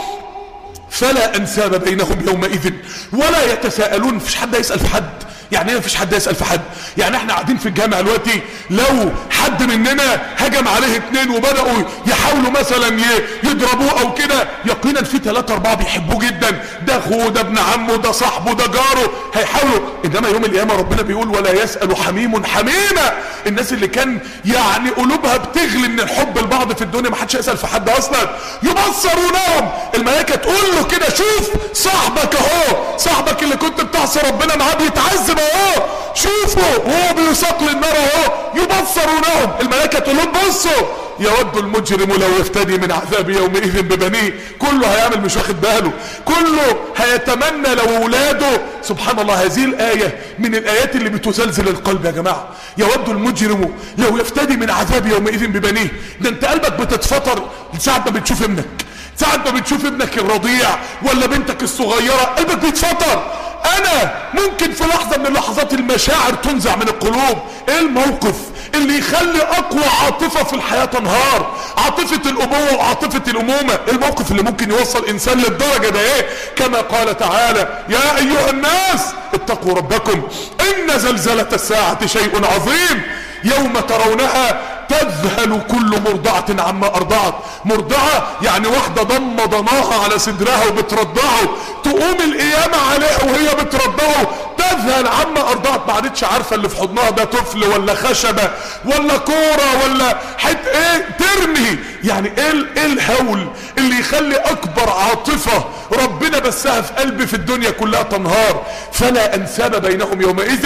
فلا انساب بينهم يومئذ ولا يتساءلون مفيش حد يسأل في حد يعني ايه مفيش حد يسأل في حد يعني احنا قاعدين في الجامع دلوقتي لو حد مننا هجم عليه اتنين وبدأوا يحاولوا مثلا يضربوه او كده يقينا في ثلاثة اربعة بيحبوه جدا ده اخوه ده ابن عمه ده صاحبه ده جاره هيحاولوا انما يوم القيامة ربنا بيقول ولا يسأل حميم حميمة الناس اللي كان يعني قلوبها بتغلي من الحب لبعض في الدنيا ما حدش يسأل في حد اصلا يبصرونهم الملائكة تقول له كده شوف صاحبك اهو صاحبك اللي كنت بتعصي ربنا معاه بيتعذب اهو شوفوا وهو بيساق للنار اهو يبصرونهم الملائكة تقول لهم بصوا يود المجرم لو يفتدي من عذاب يومئذ ببنيه كله هيعمل مش واخد باله كله هيتمنى لو اولاده سبحان الله هذه الآية من الآيات اللي بتزلزل القلب يا جماعة يود المجرم لو يفتدي من عذاب يومئذ ببنيه ده انت قلبك بتتفطر ساعة ما بتشوف ابنك ساعة ما بتشوف ابنك الرضيع ولا بنتك الصغيرة قلبك بيتفطر انا ممكن في لحظة من اللحظات المشاعر تنزع من القلوب ايه الموقف اللي يخلي اقوى عاطفة في الحياة تنهار عاطفة الابوة وعاطفة الامومة الموقف اللي ممكن يوصل انسان للدرجة ده ايه كما قال تعالى يا ايها الناس اتقوا ربكم ان زلزلة الساعة شيء عظيم يوم ترونها تذهل كل مرضعة عما ارضعت مرضعة يعني واحدة ضم ضناها على صدرها وبترضعه تقوم القيامة عليها وهي بترضعه تذهل عما ارضعت ما عادتش عارفة اللي في حضنها ده طفل ولا خشبة ولا كورة ولا حت ايه ترمي يعني ايه ايه الهول اللي يخلي اكبر عاطفة ربنا بسها في قلبي في الدنيا كلها تنهار فلا انساب بينهم يومئذ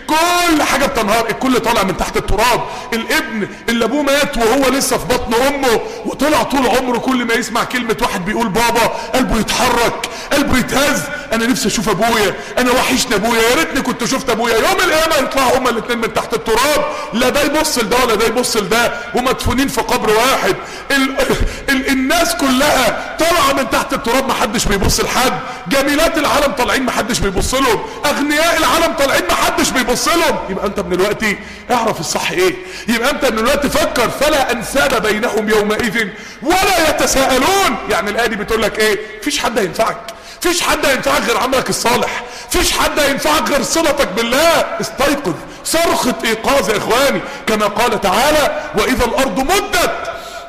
كل حاجة بتنهار الكل طالع من تحت التراب الابن اللي ابوه مات وهو لسه في بطن امه وطلع طول عمره كل ما يسمع كلمة واحد بيقول بابا قلبه يتحرك قلبه يتهز انا نفسي اشوف ابويا انا وحشني ابويا يا ريتني كنت شفت ابويا يوم القيامة يطلعوا هما الاثنين من تحت التراب لا ده يبص لده ولا ده يبص لده ومدفونين في قبر واحد ال ال الناس كلها طالعه من تحت التراب محدش بيبص لحد جميلات العالم طالعين محدش بيبص لهم اغنياء العالم طالعين محدش بيبص لهم يبقى انت من الوقت اعرف الصح ايه يبقى انت من الوقت فكر فلا انساب بينهم يومئذ ولا يتساءلون يعني الايه دي بتقول لك ايه مفيش حد هينفعك فيش حد هينفعك غير عملك الصالح فيش حد هينفعك غير صلتك بالله استيقظ صرخة ايقاظ يا اخواني كما قال تعالى واذا الارض مدت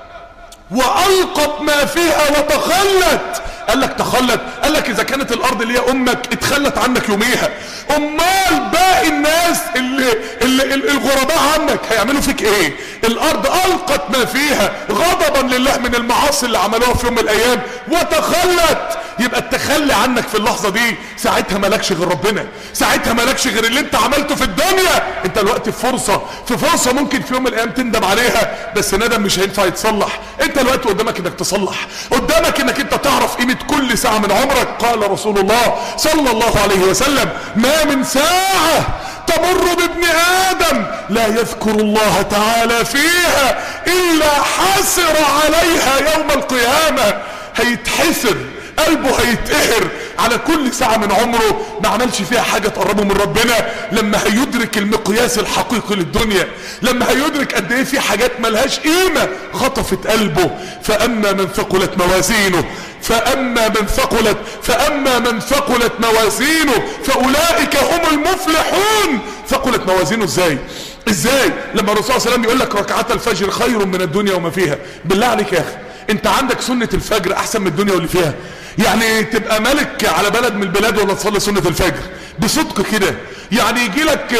والقت ما فيها وتخلت قال لك تخلت قال لك اذا كانت الارض اللي هي امك اتخلت عنك يوميها امال باقي الناس اللي, اللي, اللي الغرباء عنك هيعملوا فيك ايه الارض القت ما فيها غضبا لله من المعاصي اللي عملوها في يوم من الايام وتخلت يبقى التخلي تخلي عنك في اللحظة دي ساعتها مالكش غير ربنا ساعتها مالكش غير اللي انت عملته في الدنيا انت الوقت في فرصة في فرصة ممكن في يوم من الايام تندم عليها بس ندم مش هينفع يتصلح انت الوقت قدامك انك تصلح قدامك انك انت تعرف قيمة كل ساعة من عمرك قال رسول الله صلى الله عليه وسلم ما من ساعة تمر بابن ادم لا يذكر الله تعالى فيها الا حسر عليها يوم القيامة هيتحسر قلبه هيتقهر على كل ساعة من عمره ما عملش فيها حاجة تقربه من ربنا لما هيدرك المقياس الحقيقي للدنيا لما هيدرك قد ايه في حاجات ملهاش قيمة خطفت قلبه فاما من ثقلت موازينه فاما من ثقلت فاما من ثقلت موازينه فاولئك هم المفلحون ثقلت موازينه ازاي ازاي لما الرسول صلى الله عليه وسلم يقول لك ركعات الفجر خير من الدنيا وما فيها بالله عليك يا اخي انت عندك سنة الفجر احسن من الدنيا واللي فيها يعني تبقى ملك على بلد من البلاد ولا تصلي سنة الفجر بصدق كده يعني يجي لك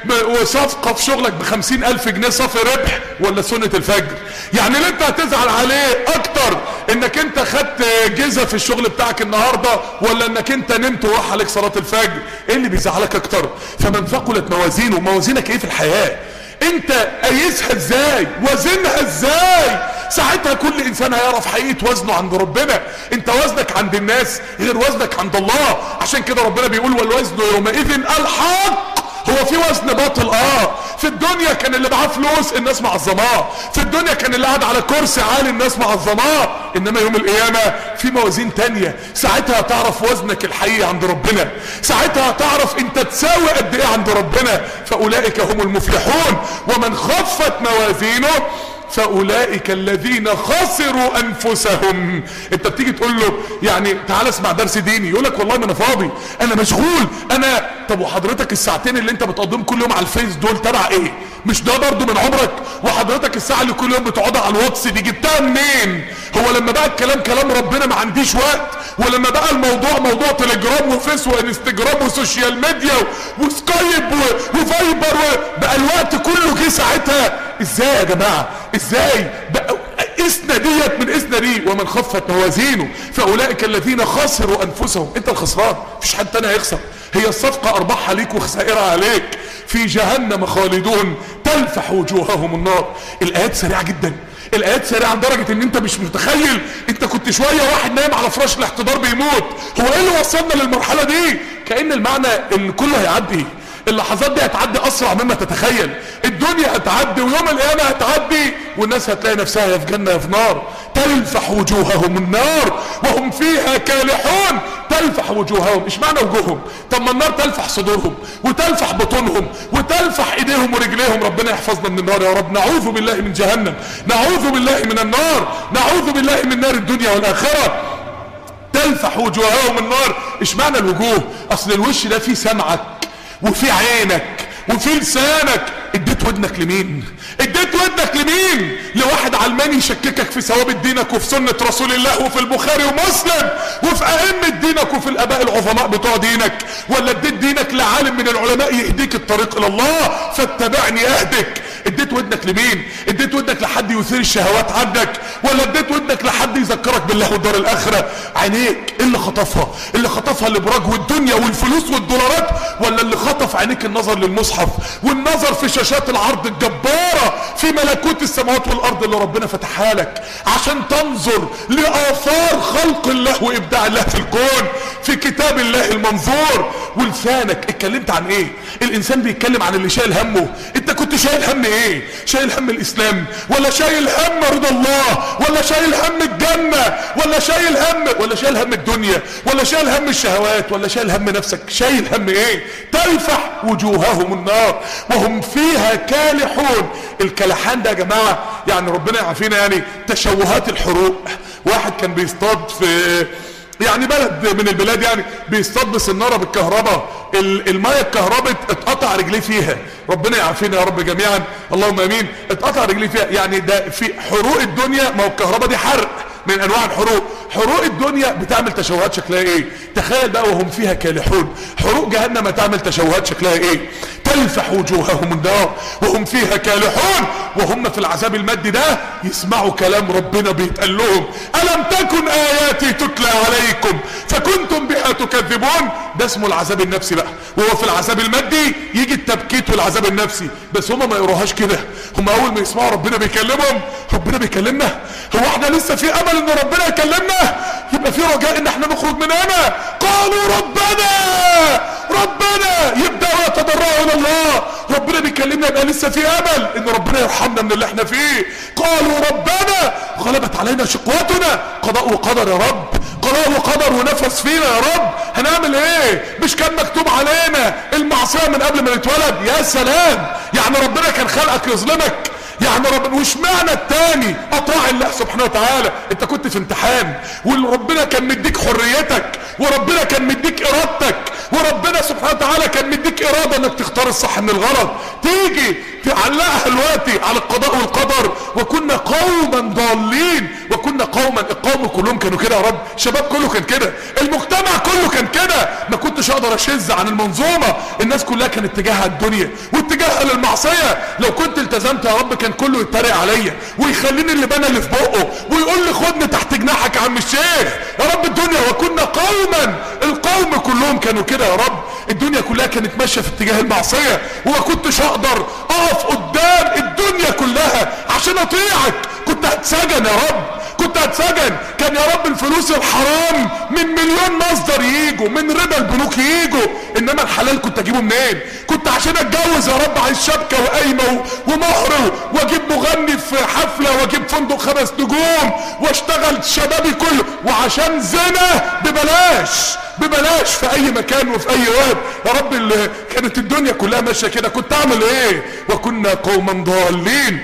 صفقة في شغلك بخمسين الف جنيه صافي ربح ولا سنة الفجر يعني اللي انت هتزعل عليه اكتر انك انت خدت جزة في الشغل بتاعك النهاردة ولا انك انت نمت وراح عليك صلاة الفجر ايه اللي بيزعلك اكتر فمن ثقلت موازينه موازينك ايه في الحياة انت قيسها ازاي وزنها ازاي ساعتها كل انسان هيعرف حقيقة وزنه عند ربنا انت وزنك عند الناس غير وزنك عند الله عشان كده ربنا بيقول والوزن يومئذ الحق هو في وزن باطل اه في الدنيا كان اللي معاه فلوس الناس معظماه في الدنيا كان اللي قاعد على كرسي عالي الناس معظماه انما يوم القيامة في موازين تانية ساعتها هتعرف وزنك الحقيقي عند ربنا ساعتها هتعرف انت تساوي قد ايه عند ربنا فاولئك هم المفلحون ومن خفت موازينه فاولئك الذين خسروا انفسهم انت بتيجي تقول له يعني تعال اسمع درس ديني يقول لك والله ما انا فاضي انا مشغول انا طب وحضرتك الساعتين اللي انت بتقضيهم كل يوم على الفيس دول تبع ايه مش ده برضو من عمرك وحضرتك الساعه اللي كل يوم بتقعدها على الواتس دي جبتها منين هو لما بقى الكلام كلام ربنا ما عنديش وقت ولما بقى الموضوع موضوع تليجرام وفيس وانستجرام وسوشيال ميديا وسكايب وفايبر بقى الوقت كله جه ساعتها ازاي يا جماعه ازاي بقى اسنا ديت من اسنا دي ومن خفت موازينه فاولئك الذين خسروا انفسهم انت الخسران مفيش حد تاني هيخسر هي الصفقه ارباحها ليك وخسائرها عليك في جهنم خالدون تلفح وجوههم النار الايات سريعه جدا الايات سريعه لدرجه ان انت مش متخيل انت كنت شويه واحد نايم على فراش الاحتضار بيموت هو ايه اللي وصلنا للمرحله دي كان المعنى ان كله هيعدي اللحظات دي هتعدي اسرع مما تتخيل الدنيا هتعدي ويوم القيامه هتعدي والناس هتلاقي نفسها يا في جنه يا في نار تلفح وجوههم النار وهم فيها كالحون تلفح وجوههم ايش معنى وجوههم طب ما النار تلفح صدورهم وتلفح بطونهم وتلفح ايديهم ورجليهم ربنا يحفظنا من النار يا رب نعوذ بالله من جهنم نعوذ بالله من النار نعوذ بالله من نار الدنيا والاخره تلفح وجوههم النار ايش معنى الوجوه اصل الوش ده فيه سمعك وفي عينك وفي لسانك اديت ودنك لمين اديت ودنك لمين لواحد علماني يشككك في ثوابت دينك وفي سنة رسول الله وفي البخاري ومسلم وفي ائمة دينك وفي الاباء العظماء بتوع دينك ولا اديت دينك لعالم من العلماء يهديك الطريق الى الله فاتبعني اهدك اديت ودنك لمين اديت ودنك لحد يثير الشهوات عندك ولا اديت ودنك لحد يذكرك بالله والدار الاخره عينيك اللي خطفها اللي خطفها الابراج والدنيا والفلوس والدولارات ولا اللي خطف عينيك النظر للمصحف والنظر في شاشات العرض الجباره في ملكوت السماوات والارض اللي ربنا فتحها لك عشان تنظر لاثار خلق الله وابداع الله في الكون في كتاب الله المنظور ولسانك اتكلمت عن ايه الانسان بيتكلم عن اللي شايل همه انت كنت شايل هم ايه شايل هم الاسلام ولا شايل هم رضا الله ولا شايل هم الجنة ولا شايل هم ولا شايل هم الدنيا ولا شايل هم الشهوات ولا شايل هم نفسك شايل هم ايه تلفح وجوههم النار وهم فيها كالحون الكلحان ده يا جماعة يعني ربنا يعافينا يعني تشوهات الحروق واحد كان بيصطاد في يعني بلد من البلاد يعني بيصطاد بسناره بالكهرباء المايه اتكهربت اتقطع رجليه فيها ربنا يعافينا يا رب جميعا اللهم امين اتقطع رجليه فيها يعني ده في حروق الدنيا ما هو الكهرباء دي حرق من انواع الحروق حروق الدنيا بتعمل تشوهات شكلها ايه تخيل بقى وهم فيها كالحون حروق جهنم تعمل تشوهات شكلها ايه تلفح وجوههم النار وهم فيها كالحون وهم في العذاب المادي ده يسمعوا كلام ربنا بيتقال لهم ألم تكن آياتي تتلى عليكم فكنتم بها لا تكذبون ده اسمه العذاب النفسي بقى وهو في العذاب المادي يجي التبكيت والعذاب النفسي بس هما ما يقروهاش كده هما اول ما يسمعوا ربنا بيكلمهم ربنا بيكلمنا هو احنا لسه في امل ان ربنا يكلمنا يبقى في رجاء ان احنا نخرج من هنا قالوا ربنا ربنا يبداوا يتضرعوا الى الله ربنا بيكلمنا يبقى لسه في امل ان ربنا يرحمنا من اللي احنا فيه قالوا ربنا غلبت علينا شقوتنا قضاء وقدر يا رب قضاء وقدر ونفس فينا يا رب هنعمل ايه مش كان مكتوب علينا المعصيه من قبل ما نتولد يا سلام يعني ربنا كان خلقك يظلمك يعني رب وش معنى التاني اطاع الله سبحانه وتعالى انت كنت في امتحان وربنا كان مديك حريتك وربنا كان مديك ارادتك وربنا سبحانه وتعالى كان مديك اراده انك تختار الصح من الغلط تيجي تعلقها دلوقتي على القضاء والقدر وكنا قوما ضالين وكنا قوما القوم كلهم كانوا كده يا رب الشباب كله كان كده المجتمع كله كان كده ما كنتش اقدر اشذ عن المنظومه الناس كلها كان اتجاهها الدنيا واتجاهها للمعصيه لو كنت التزمت يا رب كان كله يتريق عليا ويخليني اللي بنى اللي في بقه ويقول لي خدني تحت جناحك يا عم الشيخ يا رب الدنيا وكنا قوما القوم كلهم كانوا كده يا رب الدنيا كلها كانت ماشيه في اتجاه المعصيه وما كنتش اقدر اقف قدام الدنيا كلها عشان اطيعك كنت هتسجن يا رب كنت هتسجن كان يا رب الفلوس الحرام من مليون مصدر يجوا من ربا البنوك يجوا انما الحلال كنت اجيبه منين كنت عشان اتجوز يا رب عايز شبكه وقايمه ومهر واجيب مغني في حفله واجيب فندق خمس نجوم واشتغل شبابي كله وعشان زنا ببلاش ببلاش في اي مكان وفي اي وقت يا رب اللي كانت الدنيا كلها ماشيه كده كنت اعمل ايه وكنا قوما ضالين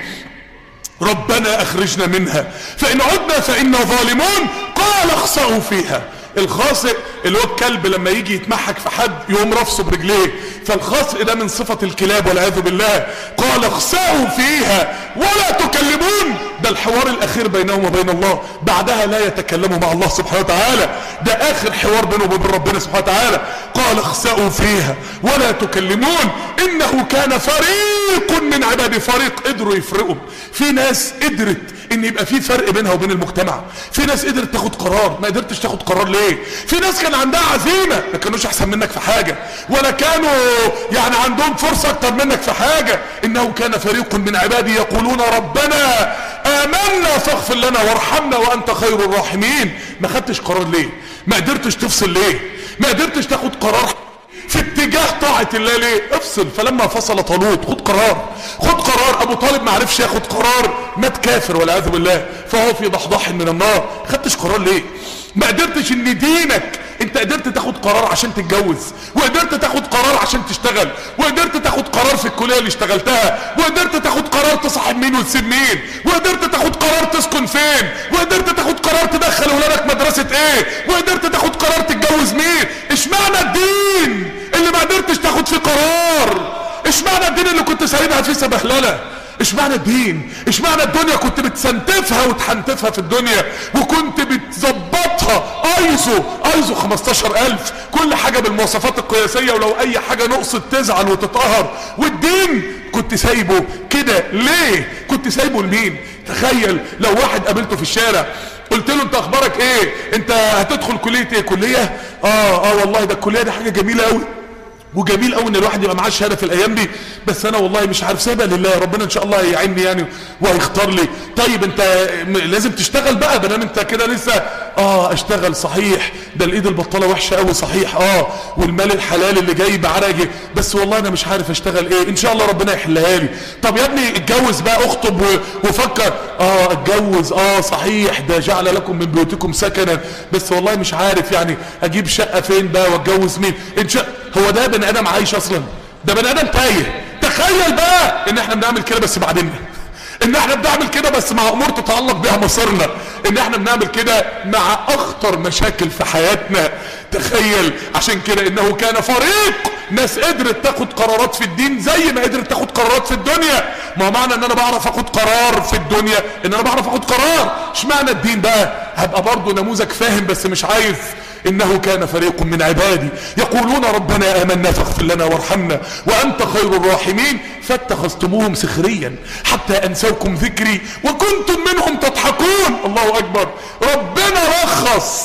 ربنا اخرجنا منها فان عدنا فانا ظالمون قال اخسأوا فيها الخاصئ اللي هو الكلب لما يجي يتمحك في حد يقوم رفسه برجليه فالخاصئ ده من صفة الكلاب والعياذ بالله قال اخسأوا فيها ولا تكلمون ده الحوار الاخير بينهم وبين الله بعدها لا يتكلموا مع الله سبحانه وتعالى ده اخر حوار بينه وبين ربنا سبحانه وتعالى قال اخسأوا فيها ولا تكلمون انه كان فريق من عبادي فريق قدروا يفرقوا في ناس قدرت ان يبقى في فرق بينها وبين المجتمع في ناس قدرت تاخد قرار ما قدرتش تاخد قرار ليه في ناس كان عندها عزيمة ما كانوش احسن منك في حاجة ولا كانوا يعني عندهم فرصة اكتر منك في حاجة انه كان فريق من عبادي يقولون ربنا امنا فاغفر لنا وارحمنا وانت خير الراحمين ما خدتش قرار ليه ما قدرتش تفصل ليه ما قدرتش تاخد قرار في اتجاه طاعة الله ليه افصل فلما فصل طالوت خد قرار خد قرار ابو طالب ما عرفش ياخد قرار مات كافر والعياذ بالله فهو في ضحضاح من النار خدتش قرار ليه ما قدرتش ان دينك انت قدرت تاخد قرار عشان تتجوز وقدرت تاخد قرار عشان تشتغل وقدرت تاخد قرار في الكليه اللي اشتغلتها وقدرت تاخد قرار تصاحب مين وتسيب مين وقدرت تاخد قرار تسكن فين وقدرت تاخد قرار تدخل ولادك مدرسه ايه وقدرت تاخد قرار تتجوز مين اشمعنى الدين اللي ما قدرتش تاخد فيه قرار اشمعنى الدين اللي كنت سايبها فيه سبهلله اشمعنى الدين اشمعنى الدنيا كنت بتسنتفها وتحنتفها في الدنيا وكنت بتظبطها ايزو ايزو 15000 كل حاجة بالمواصفات القياسية ولو اي حاجة نقصت تزعل وتتقهر والدين كنت سايبه كده ليه كنت سايبه لمين تخيل لو واحد قابلته في الشارع قلت له انت اخبارك ايه انت هتدخل كلية ايه كلية اه اه والله ده الكلية دي حاجة جميلة قوي وجميل قوي ان الواحد يبقى معاه شهاده في الايام دي بس انا والله مش عارف سايبها لله ربنا ان شاء الله هيعيني يعني وهيختار لي طيب انت م- لازم تشتغل بقى بنام انت كده لسه اه اشتغل صحيح ده الايد البطاله وحشه قوي صحيح اه والمال الحلال اللي جاي بعرجي بس والله انا مش عارف اشتغل ايه ان شاء الله ربنا يحلها لي طب يا ابني اتجوز بقى اخطب و- وفكر اه اتجوز اه صحيح ده جعل لكم من بيوتكم سكنا بس والله مش عارف يعني اجيب شقه فين بقى واتجوز مين ان شاء هو ده بني ادم عايش اصلا ده بني ادم تايه تخيل بقى ان احنا بنعمل كده بس بعدين ان احنا بنعمل كده بس مع امور تتعلق بها مصيرنا ان احنا بنعمل كده مع اخطر مشاكل في حياتنا تخيل عشان كده انه كان فريق ناس قدرت تاخد قرارات في الدين زي ما قدرت تاخد قرارات في الدنيا ما هو معنى ان انا بعرف اخد قرار في الدنيا ان انا بعرف اخد قرار اشمعنى الدين بقى هبقى برضه نموذج فاهم بس مش عايز انه كان فريق من عبادي يقولون ربنا امنا فاغفر لنا وارحمنا وانت خير الراحمين فاتخذتموهم سخريا حتى انسوكم ذكري وكنتم منهم تضحكون الله اكبر ربنا رخص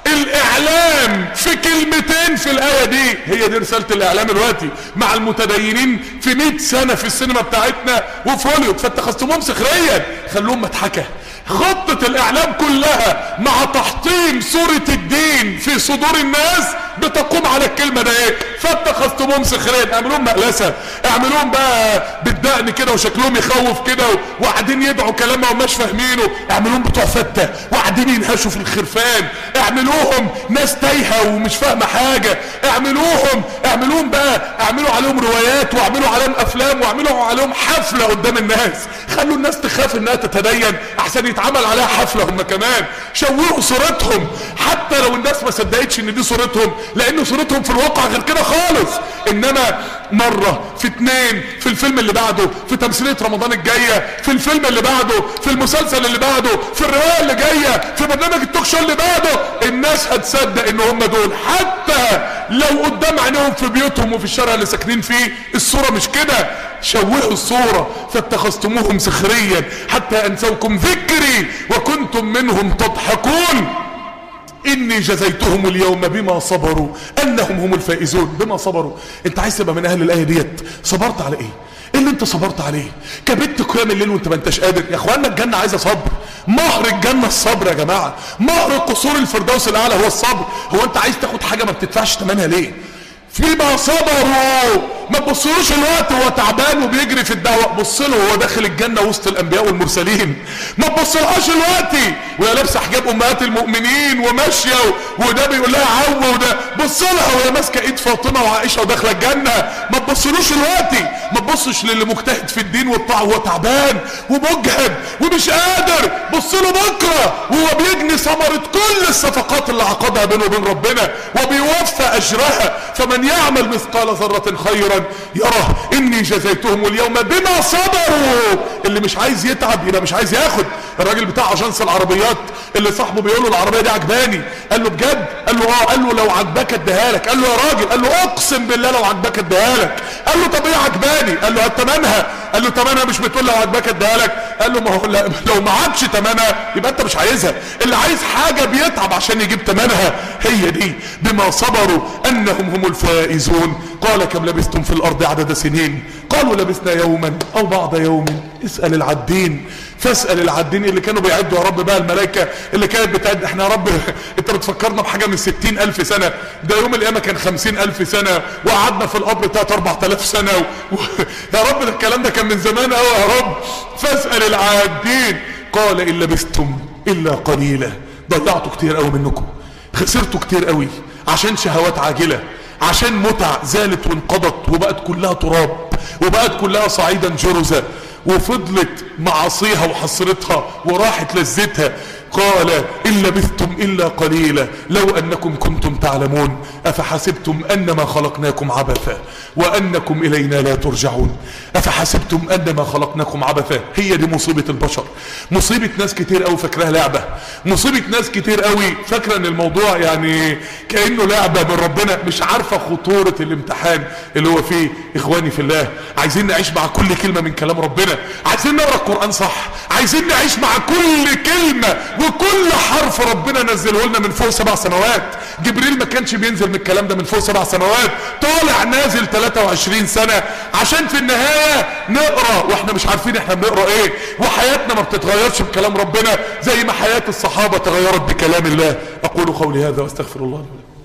الاعلام في كلمتين في الايه دي هي دي رساله الاعلام دلوقتي مع المتدينين في 100 سنه في السينما بتاعتنا وفي هوليوود فاتخذتموهم سخريا خلوهم مضحكه خطة الاعلام كلها مع تحطيم صورة الدين في صدور الناس بتقوم على الكلمة ده ايه فاتخذتموهم سخريا اعملوهم مقلسة اعملوهم بقى بالدقن كده وشكلهم يخوف كده وقاعدين يدعوا كلام ما هماش فاهمينه اعملوهم بتوع فتة وقاعدين ينهشوا في الخرفان اعملوهم ناس تايهة ومش فاهمة حاجة اعملوهم اعملوهم بقى اعملوا عليهم روايات واعملوا عليهم افلام واعملوا عليهم حفلة قدام الناس خلوا الناس تخاف انها تتدين احسن يتعمل عليها حفلة هم كمان شوهوا صورتهم حتى لو الناس ما صدقتش ان دي صورتهم لان صورتهم في الواقع غير كده خالص انما مرة في اتنين في الفيلم اللي بعده في تمثيلية رمضان الجاية في الفيلم اللي بعده في المسلسل اللي بعده في الرواية اللي جاية في برنامج التوك شو اللي بعده الناس هتصدق ان هم دول حتى لو قدام عينيهم في بيوتهم وفي الشارع اللي ساكنين فيه الصورة مش كده شوهوا الصورة فاتخذتموهم سخريا حتى انسوكم ذكري وكنتم منهم تضحكون اني جزيتهم اليوم بما صبروا انهم هم الفائزون بما صبروا انت عايز تبقى من اهل الايه ديت صبرت على ايه ايه اللي انت صبرت عليه كبت قيام الليل وانت ما انتش قادر يا اخوانا الجنه عايزه صبر مهر الجنه الصبر يا جماعه مهر قصور الفردوس الاعلى هو الصبر هو انت عايز تاخد حاجه ما بتدفعش ثمنها ليه فيما صبروا ما تبصلوش الوقت هو تعبان وبيجري في الدعوة بص له وهو داخل الجنة وسط الانبياء والمرسلين ما تبصلهاش الوقت وهي لابسه حجاب امهات المؤمنين وماشيه وده بيقول لها عو وده بص لها وهي ماسكه ايد فاطمه وعائشه وداخله الجنه ما تبصلوش الوقت ما تبصش للي مجتهد في الدين والطاعه وهو تعبان ومجهد ومش قادر بص له بكره وهو بيجني ثمره كل الصفقات اللي عقدها بينه وبين ربنا وبيوفى اجرها فمن يعمل مثقال ذره خيرا يرى اني جزيتهم اليوم بما صبروا اللي مش عايز يتعب يبقى مش عايز ياخد الراجل بتاع اجنس العربيات اللي صاحبه بيقول له العربيه دي عجباني قال له بجد قال له اه قال له لو عجبك اديها لك قال له يا راجل قال له اقسم بالله لو عجبك اديها لك قال له طب ايه عجباني قال له هات ثمنها قال له ثمنها مش بتقول لو عجبك اديها لك قال له ما هو لا لو معكش ثمنها يبقى انت مش عايزها اللي عايز حاجه بيتعب عشان يجيب ثمنها هي دي بما صبروا انهم هم الفائزون قال كم لبثتم في الارض عدد سنين قالوا لبثنا يوما او بعض يوم اسال العدين فاسال العدين اللي كانوا بيعدوا يا رب بقى الملائكه اللي كانت بتعد احنا يا رب انت بتفكرنا بحاجه من ستين الف سنه ده يوم القيامه كان خمسين الف سنه وقعدنا في القبر تلات اربع تلاف سنه و... يا رب ده الكلام ده كان من زمان قوي يا رب فاسال العادين قال ان لبثتم الا قليلا ضيعتوا كتير قوي منكم خسرتوا كتير قوي عشان شهوات عاجله عشان متع زالت وانقضت وبقت كلها تراب وبقت كلها صعيدا جرزة وفضلت معاصيها وحسرتها وراحت لذتها قال إن لبثتم إلا قليلا لو أنكم كنتم تعلمون أفحسبتم أنما خلقناكم عبثا وأنكم إلينا لا ترجعون أفحسبتم أنما خلقناكم عبثا هي دي مصيبة البشر مصيبة ناس كتير قوي فاكراها لعبة مصيبة ناس كتير قوي فاكرة ان الموضوع يعني كأنه لعبة من ربنا مش عارفة خطورة الامتحان اللي هو فيه إخواني في الله عايزين نعيش مع كل كلمة من كلام ربنا عايزين نقرأ القرآن صح عايزين نعيش مع كل كلمة وكل حرف ربنا نزله لنا من فوق سبع سنوات جبريل ما كانش بينزل من الكلام ده من فوق سبع سنوات طالع نازل 23 سنة عشان في النهاية نقرأ واحنا مش عارفين احنا بنقرأ ايه وحياتنا ما بتتغيرش بكلام ربنا زي ما حياة الصحابة تغيرت بكلام الله اقول قولي هذا واستغفر الله لي ولكم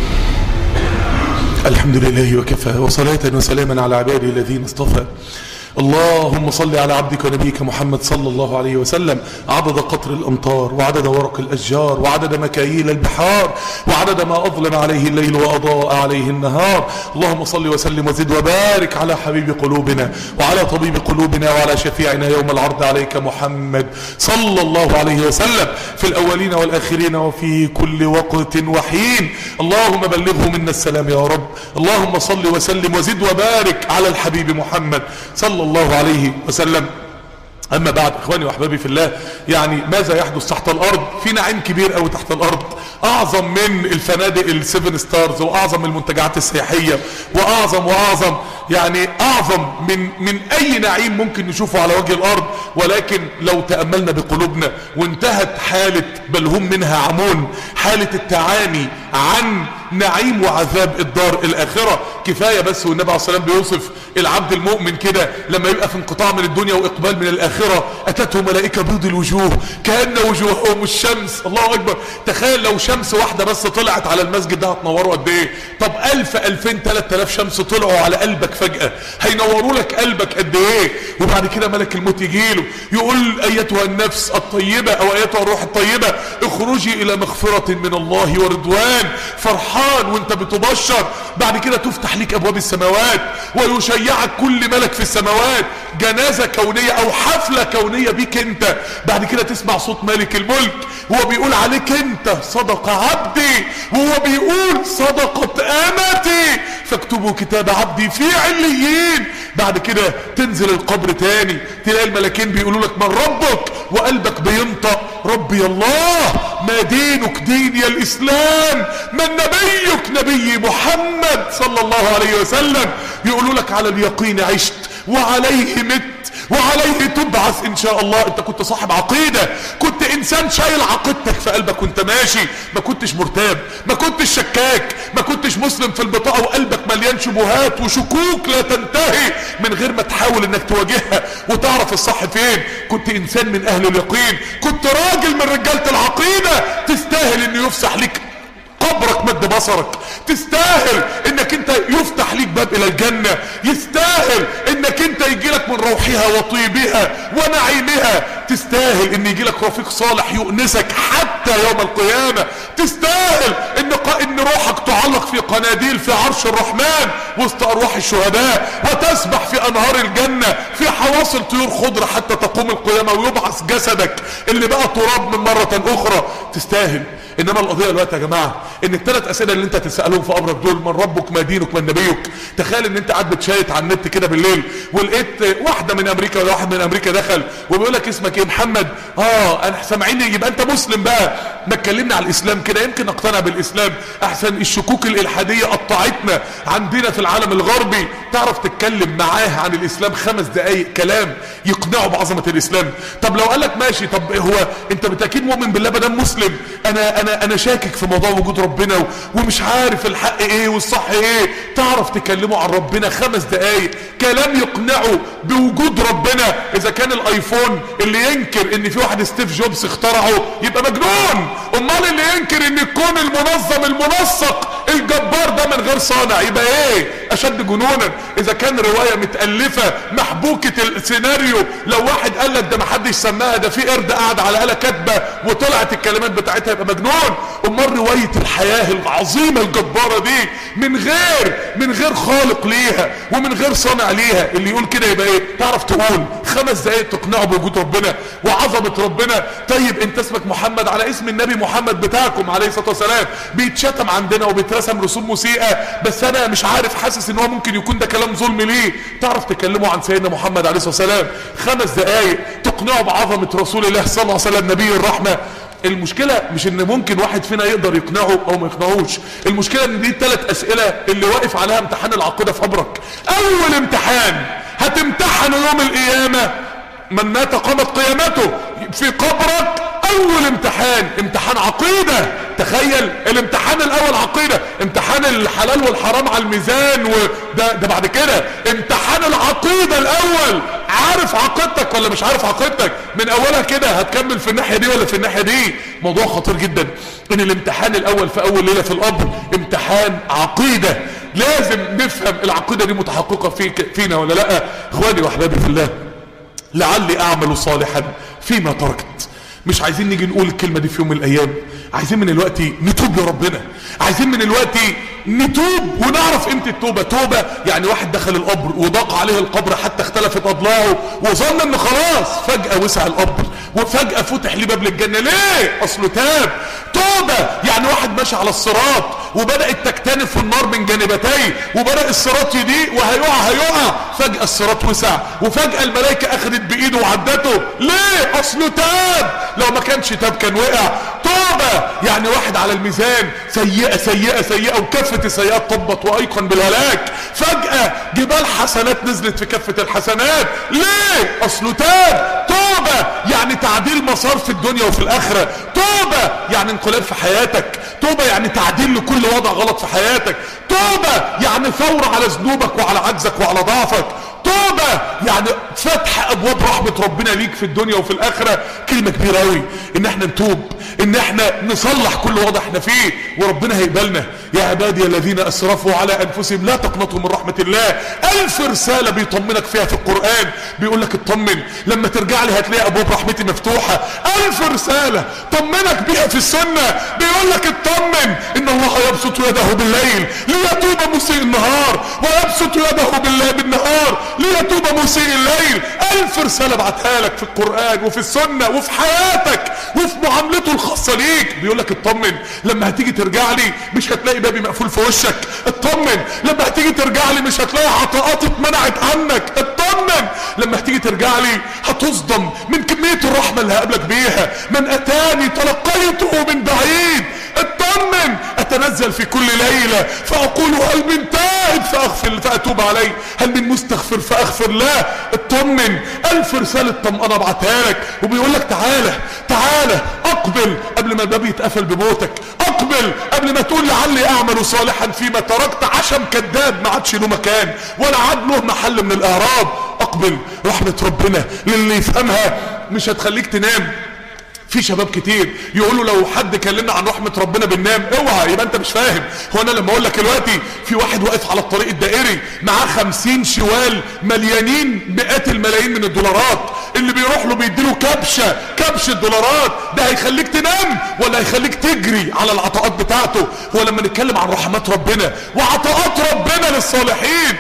الحمد لله وكفى وصلاة وسلاما على عباده الذين اصطفى اللهم صل على عبدك ونبيك محمد صلى الله عليه وسلم عدد قطر الأمطار وعدد ورق الأشجار وعدد مكاييل البحار وعدد ما أظلم عليه الليل وأضاء عليه النهار اللهم صل وسلم وزد وبارك على حبيب قلوبنا وعلى طبيب قلوبنا وعلى شفيعنا يوم العرض عليك محمد صلى الله عليه وسلم في الأولين والآخرين وفي كل وقت وحين اللهم بلغه منا السلام يا رب اللهم صل وسلم وزد وبارك على الحبيب محمد صلى الله عليه وسلم اما بعد اخواني واحبابي في الله يعني ماذا يحدث تحت الارض في نعيم كبير قوي تحت الارض اعظم من الفنادق السيفن ستارز واعظم من المنتجعات السياحيه واعظم واعظم يعني اعظم من من اي نعيم ممكن نشوفه على وجه الارض ولكن لو تاملنا بقلوبنا وانتهت حاله بل هم منها عمون حاله التعاني عن نعيم وعذاب الدار الاخره كفايه بس والنبي عليه الصلاه والسلام بيوصف العبد المؤمن كده لما يبقى في انقطاع من الدنيا واقبال من الاخره اتته ملائكه بيض الوجوه كان وجوههم الشمس الله اكبر تخيل لو شمس واحده بس طلعت على المسجد ده هتنوره قد ايه طب 1000 2000 3000 شمس طلعوا على قلبك فجاه هينوروا لك قلبك قد ايه وبعد كده ملك الموت يجي له يقول ايتها النفس الطيبه او ايتها الروح الطيبه اخرجي الى مغفره من الله ورضوان فرحان وانت بتبشر بعد كده تفتح ليك ابواب السماوات ويشيعك كل ملك في السماوات جنازه كونيه او حفله كونيه بيك انت بعد كده تسمع صوت مالك الملك هو بيقول عليك انت صدق عبدي وهو بيقول صدقت امتي فاكتبوا كتاب عبدي في عليين بعد كده تنزل القبر تاني تلاقي الملكين بيقولوا لك من ربك وقلبك بينطق ربي الله ما دينك ديني الاسلام من نبيك نبي محمد صلى الله عليه وسلم يقولوا لك على اليقين عشت وعليه مت وعليه تبعث ان شاء الله انت كنت صاحب عقيدة كنت انسان شايل عقيدتك في قلبك وانت ماشي ما كنتش مرتاب ما كنتش شكاك ما كنتش مسلم في البطاقة وقلبك مليان شبهات وشكوك لا تنتهي من غير ما تحاول انك تواجهها وتعرف الصح فين كنت انسان من اهل اليقين كنت راجل من رجالة العقيدة تستاهل انه يفسح لك قبرك مد بصرك تستاهل انك انت يفتح ليك باب الى الجنة يستاهل انك انت يجي لك من روحها وطيبها ونعيمها تستاهل ان يجي لك رفيق صالح يؤنسك حتى يوم القيامة تستاهل ان, ق... إن روحك تعلق في قناديل في عرش الرحمن وسط ارواح الشهداء وتسبح في انهار الجنة في حواصل طيور خضرة حتى تقوم القيامة ويبعث جسدك اللي بقى تراب من مرة اخرى تستاهل انما القضيه دلوقتي يا جماعه ان الثلاث اسئله اللي انت تسالهم في امرك دول من ربك ما دينك من نبيك تخيل ان انت قاعد بتشايت على النت كده بالليل ولقيت واحده من امريكا ولا واحد من امريكا دخل وبيقول لك اسمك ايه محمد اه انا سامعيني يبقى انت مسلم بقى ما تكلمني على الاسلام كده يمكن نقتنع بالاسلام احسن الشكوك الالحاديه قطعتنا عندنا في العالم الغربي تعرف تتكلم معاه عن الاسلام خمس دقائق كلام يقنعه بعظمه الاسلام طب لو قال لك ماشي طب هو انت بالتاكيد مؤمن بالله بدل مسلم انا انا انا شاكك في موضوع وجود ربنا و- ومش عارف الحق ايه والصح ايه تعرف تكلمه عن ربنا خمس دقايق كلام يقنعه بوجود ربنا اذا كان الايفون اللي ينكر ان في واحد ستيف جوبز اخترعه يبقى مجنون امال اللي ينكر ان الكون المنظم المنسق الجبار ده من غير صانع يبقى ايه اشد جنونا اذا كان رواية متألفة محبوكة السيناريو لو واحد قال لك ده محدش سماها ده في قرد قاعد على آلة كاتبة وطلعت الكلمات بتاعتها يبقى مجنون امال رواية الحياة العظيمة الجبارة دي من غير من غير خالق ليها ومن غير صانع ليها اللي يقول كده يبقى ايه تعرف تقول خمس دقايق تقنعه بوجود ربنا وعظمة ربنا طيب انت اسمك محمد على اسم النبي محمد بتاعكم عليه الصلاة والسلام بيتشتم عندنا وبيترسم رسوم موسيقى بس انا مش عارف حاسس ان هو ممكن يكون ده كلام ظلم ليه تعرف تكلمه عن سيدنا محمد عليه الصلاة والسلام خمس دقايق تقنعه بعظمة رسول الله صلى الله عليه وسلم نبي الرحمة المشكلة مش ان ممكن واحد فينا يقدر يقنعه او ما يقنعوش المشكلة ان دي الثلاث اسئلة اللي واقف عليها امتحان العقيدة في عمرك اول امتحان هتمتحنه يوم القيامة من مات قامت قيامته في قبرك اول امتحان امتحان عقيدة تخيل الامتحان الاول عقيدة امتحان الحلال والحرام على الميزان وده ده بعد كده امتحان العقيدة الاول عارف عقيدتك ولا مش عارف عقيدتك من اولها كده هتكمل في الناحية دي ولا في الناحية دي موضوع خطير جدا ان الامتحان الاول في اول ليلة في القبر امتحان عقيدة لازم نفهم العقيدة دي متحققة فيك فينا ولا لا اخواني واحبابي في الله لعلي اعمل صالحا فيما تركت مش عايزين نيجي نقول الكلمة دي في يوم من الايام عايزين من الوقت نتوب لربنا عايزين من الوقت نتوب ونعرف قيمة التوبة توبة يعني واحد دخل القبر وضاق عليه القبر حتى اختلفت اضلاعه وظن ان خلاص فجأة وسع القبر وفجأة فتح ليه باب للجنة ليه اصله تاب توبة يعني واحد ماشي على الصراط وبدأت تكتنف النار من جانبتيه وبدأ الصراط يضيق وهيقع هيقع فجأة الصراط وسع وفجأة الملائكة اخذت بايده وعدته ليه اصله تاب لو ما كانش تاب كان وقع توبة يعني واحد على الميزان سيئة سيئة سيئة وكفة السيئات طبت وايقن بالهلاك فجأة جبال حسنات نزلت في كفة الحسنات ليه اصله تاب توبة يعني تعديل مسار في الدنيا وفي الاخرة توبة يعني انقلاب في حياتك توبة يعني تعديل لكل وضع غلط في حياتك توبة يعني ثورة على ذنوبك وعلى عجزك وعلى ضعفك توبة يعني فتح ابواب رحمة ربنا ليك في الدنيا وفي الاخرة كلمة كبيرة قوي ان احنا نتوب ان احنا نصلح كل وضع احنا فيه وربنا هيقبلنا يا عبادي الذين اسرفوا على انفسهم لا تقنطوا من رحمة الله الف رسالة بيطمنك فيها في القرآن بيقول لك اطمن لما ترجع لي هتلاقي ابواب رحمتي مفتوحة الف رسالة طمنك بيها في السنة بيقول لك اطمن ان الله يبسط يده بالليل ليتوب مسيء النهار ويبسط يده بالله بالنهار ليتوب مسيء الليل الف رسالة بعتها لك في القرآن وفي السنة وفي حياتك وفي معاملته الخاصة ليك بيقول لك اطمن لما هتيجي ترجع لي مش هتلاقي بابي مقفول في وشك اطمن لما هتيجي ترجع لي مش هتلاقي عطاءات اتمنعت عنك اطمن لما هتيجي ترجع لي هتصدم من كمية الرحمة اللي هقابلك بيها من اتاني تلقيته من بعيد اطمن اتنزل في كل ليلة فاقول هل من تائب فاغفر فاتوب عليه هل من مستغفر فاغفر له اطمن الف رسالة طمأنة ابعتها لك وبيقول لك تعالى تعالى اقبل قبل ما الباب يتقفل بموتك اقبل قبل ما تقول لعلي اعمل صالحا فيما تركت عشم كذاب ما عادش له مكان ولا عاد له محل من الاعراب اقبل رحمة ربنا للي يفهمها مش هتخليك تنام في شباب كتير يقولوا لو حد كلمنا عن رحمة ربنا بننام اوعى يبقى انت مش فاهم هو انا لما اقول لك دلوقتي في واحد واقف على الطريق الدائري معاه خمسين شوال مليانين مئات الملايين من الدولارات اللي بيروح له بيديله كبشة كبشة دولارات ده هيخليك تنام ولا هيخليك تجري على العطاءات بتاعته هو لما نتكلم عن رحمات ربنا وعطاءات ربنا للصالحين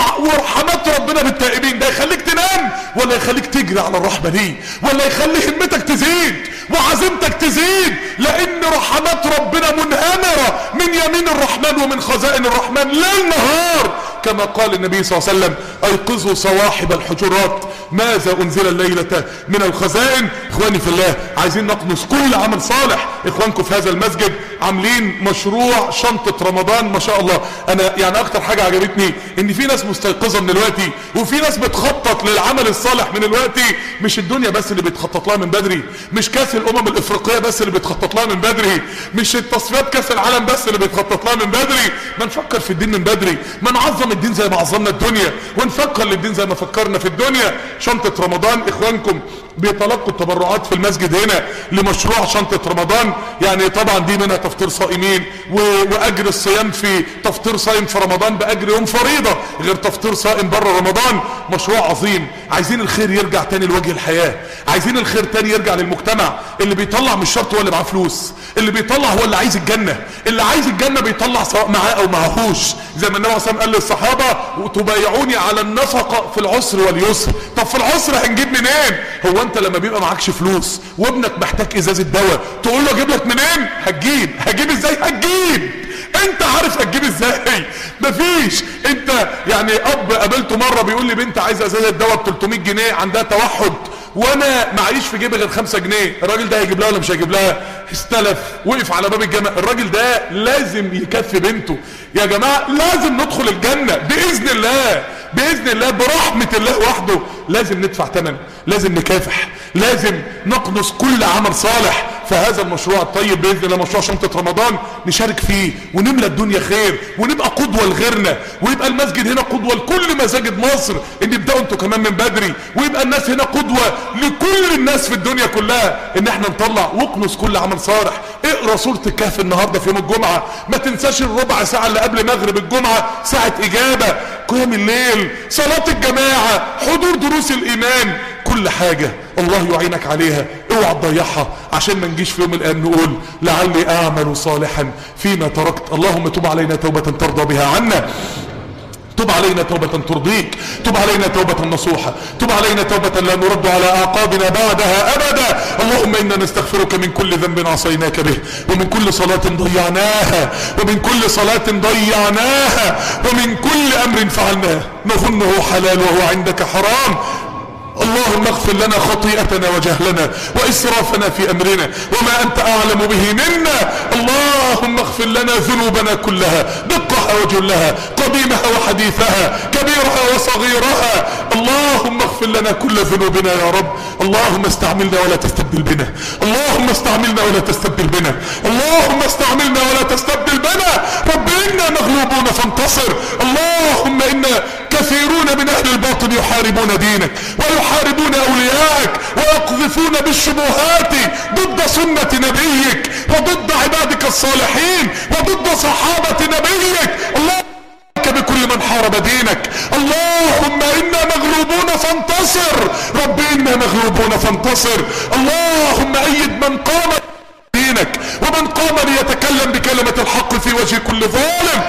ورحمات ربنا بالتائبين ده يخليك تنام ولا يخليك تجري على الرحمة دي ولا يخلي همتك تزيد وعزيمتك تزيد لان رحمات ربنا منهمرة من يمين الرحمن ومن خزائن الرحمن ليل نهار كما قال النبي صلى الله عليه وسلم ايقظوا صواحب الحجرات ماذا انزل الليلة من الخزائن اخواني في الله عايزين نقنص كل عمل صالح اخوانكم في هذا المسجد عاملين مشروع شنطة رمضان ما شاء الله انا يعني اكتر حاجة عجبتني ان في ناس مستيقظة من الوقت وفي ناس بتخطط للعمل الصالح من الوقت مش الدنيا بس اللي بتخطط لها من بدري مش كاس الامم الافريقية بس اللي بتخطط لها من بدري مش التصفيات كاس العالم بس اللي بتخطط لها من بدري ما نفكر في الدين من بدري ما نعظم الدين زي ما عظمنا الدنيا ونفكر للدين زي ما فكرنا في الدنيا شنطة رمضان اخوانكم بيتلقوا التبرعات في المسجد هنا لمشروع شنطة رمضان يعني طبعا دي منها تفطير صائمين و... واجر الصيام في تفطير صائم في رمضان باجر يوم فريضة غير تفطير صائم بره رمضان مشروع عظيم عايزين الخير يرجع تاني لوجه الحياة عايزين الخير تاني يرجع للمجتمع اللي بيطلع مش شرط هو اللي معاه فلوس اللي بيطلع هو اللي عايز الجنة اللي عايز الجنة بيطلع سواء معاه او معهوش زي ما النبي عليه قال للصحابة وتبايعوني على النفقة في العسر واليسر طب في العسر هنجيب منين هو انت لما بيبقى معكش فلوس وابنك محتاج ازازة دواء تقول له اجيب لك منين هتجيب هتجيب ازاي هتجيب انت عارف هتجيب ازاي مفيش انت يعني اب قابلته مرة بيقول لي بنت عايزة ازازة دواء ب 300 جنيه عندها توحد وانا معيش في جيبي غير خمسة جنيه الراجل ده هيجيب لها ولا مش هيجيب لها استلف وقف على باب الجامع الراجل ده لازم يكفي بنته يا جماعة لازم ندخل الجنة بإذن الله بإذن الله برحمة الله وحده لازم ندفع ثمن لازم نكافح لازم نقنص كل عمل صالح فهذا المشروع الطيب باذن الله مشروع شنطه رمضان نشارك فيه ونملى الدنيا خير ونبقى قدوه لغيرنا ويبقى المسجد هنا قدوه لكل مساجد مصر ان يبداوا انتوا كمان من بدري ويبقى الناس هنا قدوه لكل الناس في الدنيا كلها ان احنا نطلع واكنس كل عمل صالح اقرا سوره الكهف النهارده في يوم الجمعه ما تنساش الربع ساعه اللي قبل مغرب الجمعه ساعه اجابه قيام الليل صلاه الجماعه حضور دروس الايمان كل حاجة الله يعينك عليها اوعى تضيعها عشان ما نجيش في يوم من الايام نقول لعلي اعمل صالحا فيما تركت اللهم تب علينا توبة ترضى بها عنا تب علينا توبة ترضيك تب علينا توبة نصوحة تب علينا توبة لا نرد على أعقابنا بعدها أبدا اللهم إنا نستغفرك من كل ذنب عصيناك به ومن كل صلاة ضيعناها ومن كل صلاة ضيعناها ومن كل أمر فعلناه نظنه حلال وهو عندك حرام اللهم اغفر لنا خطيئتنا وجهلنا واسرافنا في امرنا وما انت اعلم به منا اللهم اغفر لنا ذنوبنا كلها دقها وجلها قديمها وحديثها كبيرها وصغيرها اللهم اغفر لنا كل ذنوبنا يا رب اللهم استعملنا ولا تستبدل بنا اللهم استعملنا ولا تستبدل بنا اللهم استعملنا ولا تستبدل بنا رب انا مغلوبون فانتصر اللهم انا كثيرون من اهل الباطل يحاربون دينك ويحاربون اوليائك ويقذفون بالشبهات ضد سنة نبيك وضد عبادك الصالحين وضد صحابة نبيك اللهم بكل من حارب دينك اللهم انا مغلوبون فانتصر رب انا مغلوبون فانتصر اللهم ايد من قام دينك ومن قام ليتكلم بكلمة الحق في وجه كل ظالم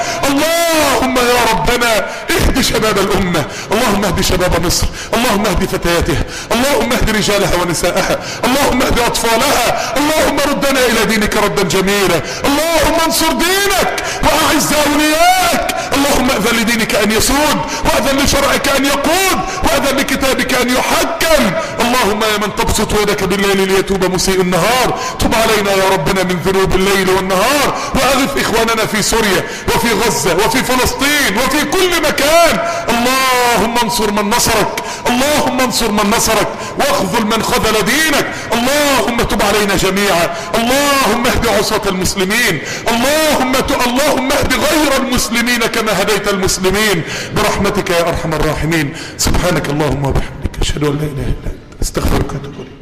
اللهم يا ربنا اهد شباب الأمة اللهم اهد شباب مصر اللهم اهد فتياتها اللهم اهد رجالها ونساءها اللهم اهد أطفالها اللهم ردنا إلى دينك ردا جميلا اللهم انصر دينك وأعز أوليائك اللهم اذن لدينك ان يسود واذن لشرعك ان يقود واذن لكتابك ان يحكم اللهم يا من تبسط يدك بالليل ليتوب مسيء النهار تب علينا يا ربنا من ذنوب الليل والنهار واغث اخواننا في سوريا وفي غزة وفي فلسطين وفي كل مكان اللهم انصر من نصرك اللهم انصر من نصرك واخذل من خذل دينك اللهم تب علينا جميعا اللهم اهد عصاة المسلمين اللهم ت... اللهم اهد غير المسلمين كما هديت المسلمين برحمتك يا ارحم الراحمين سبحانك اللهم وبحمدك اشهد ان لا اله الا انت استغفرك واتوب اليك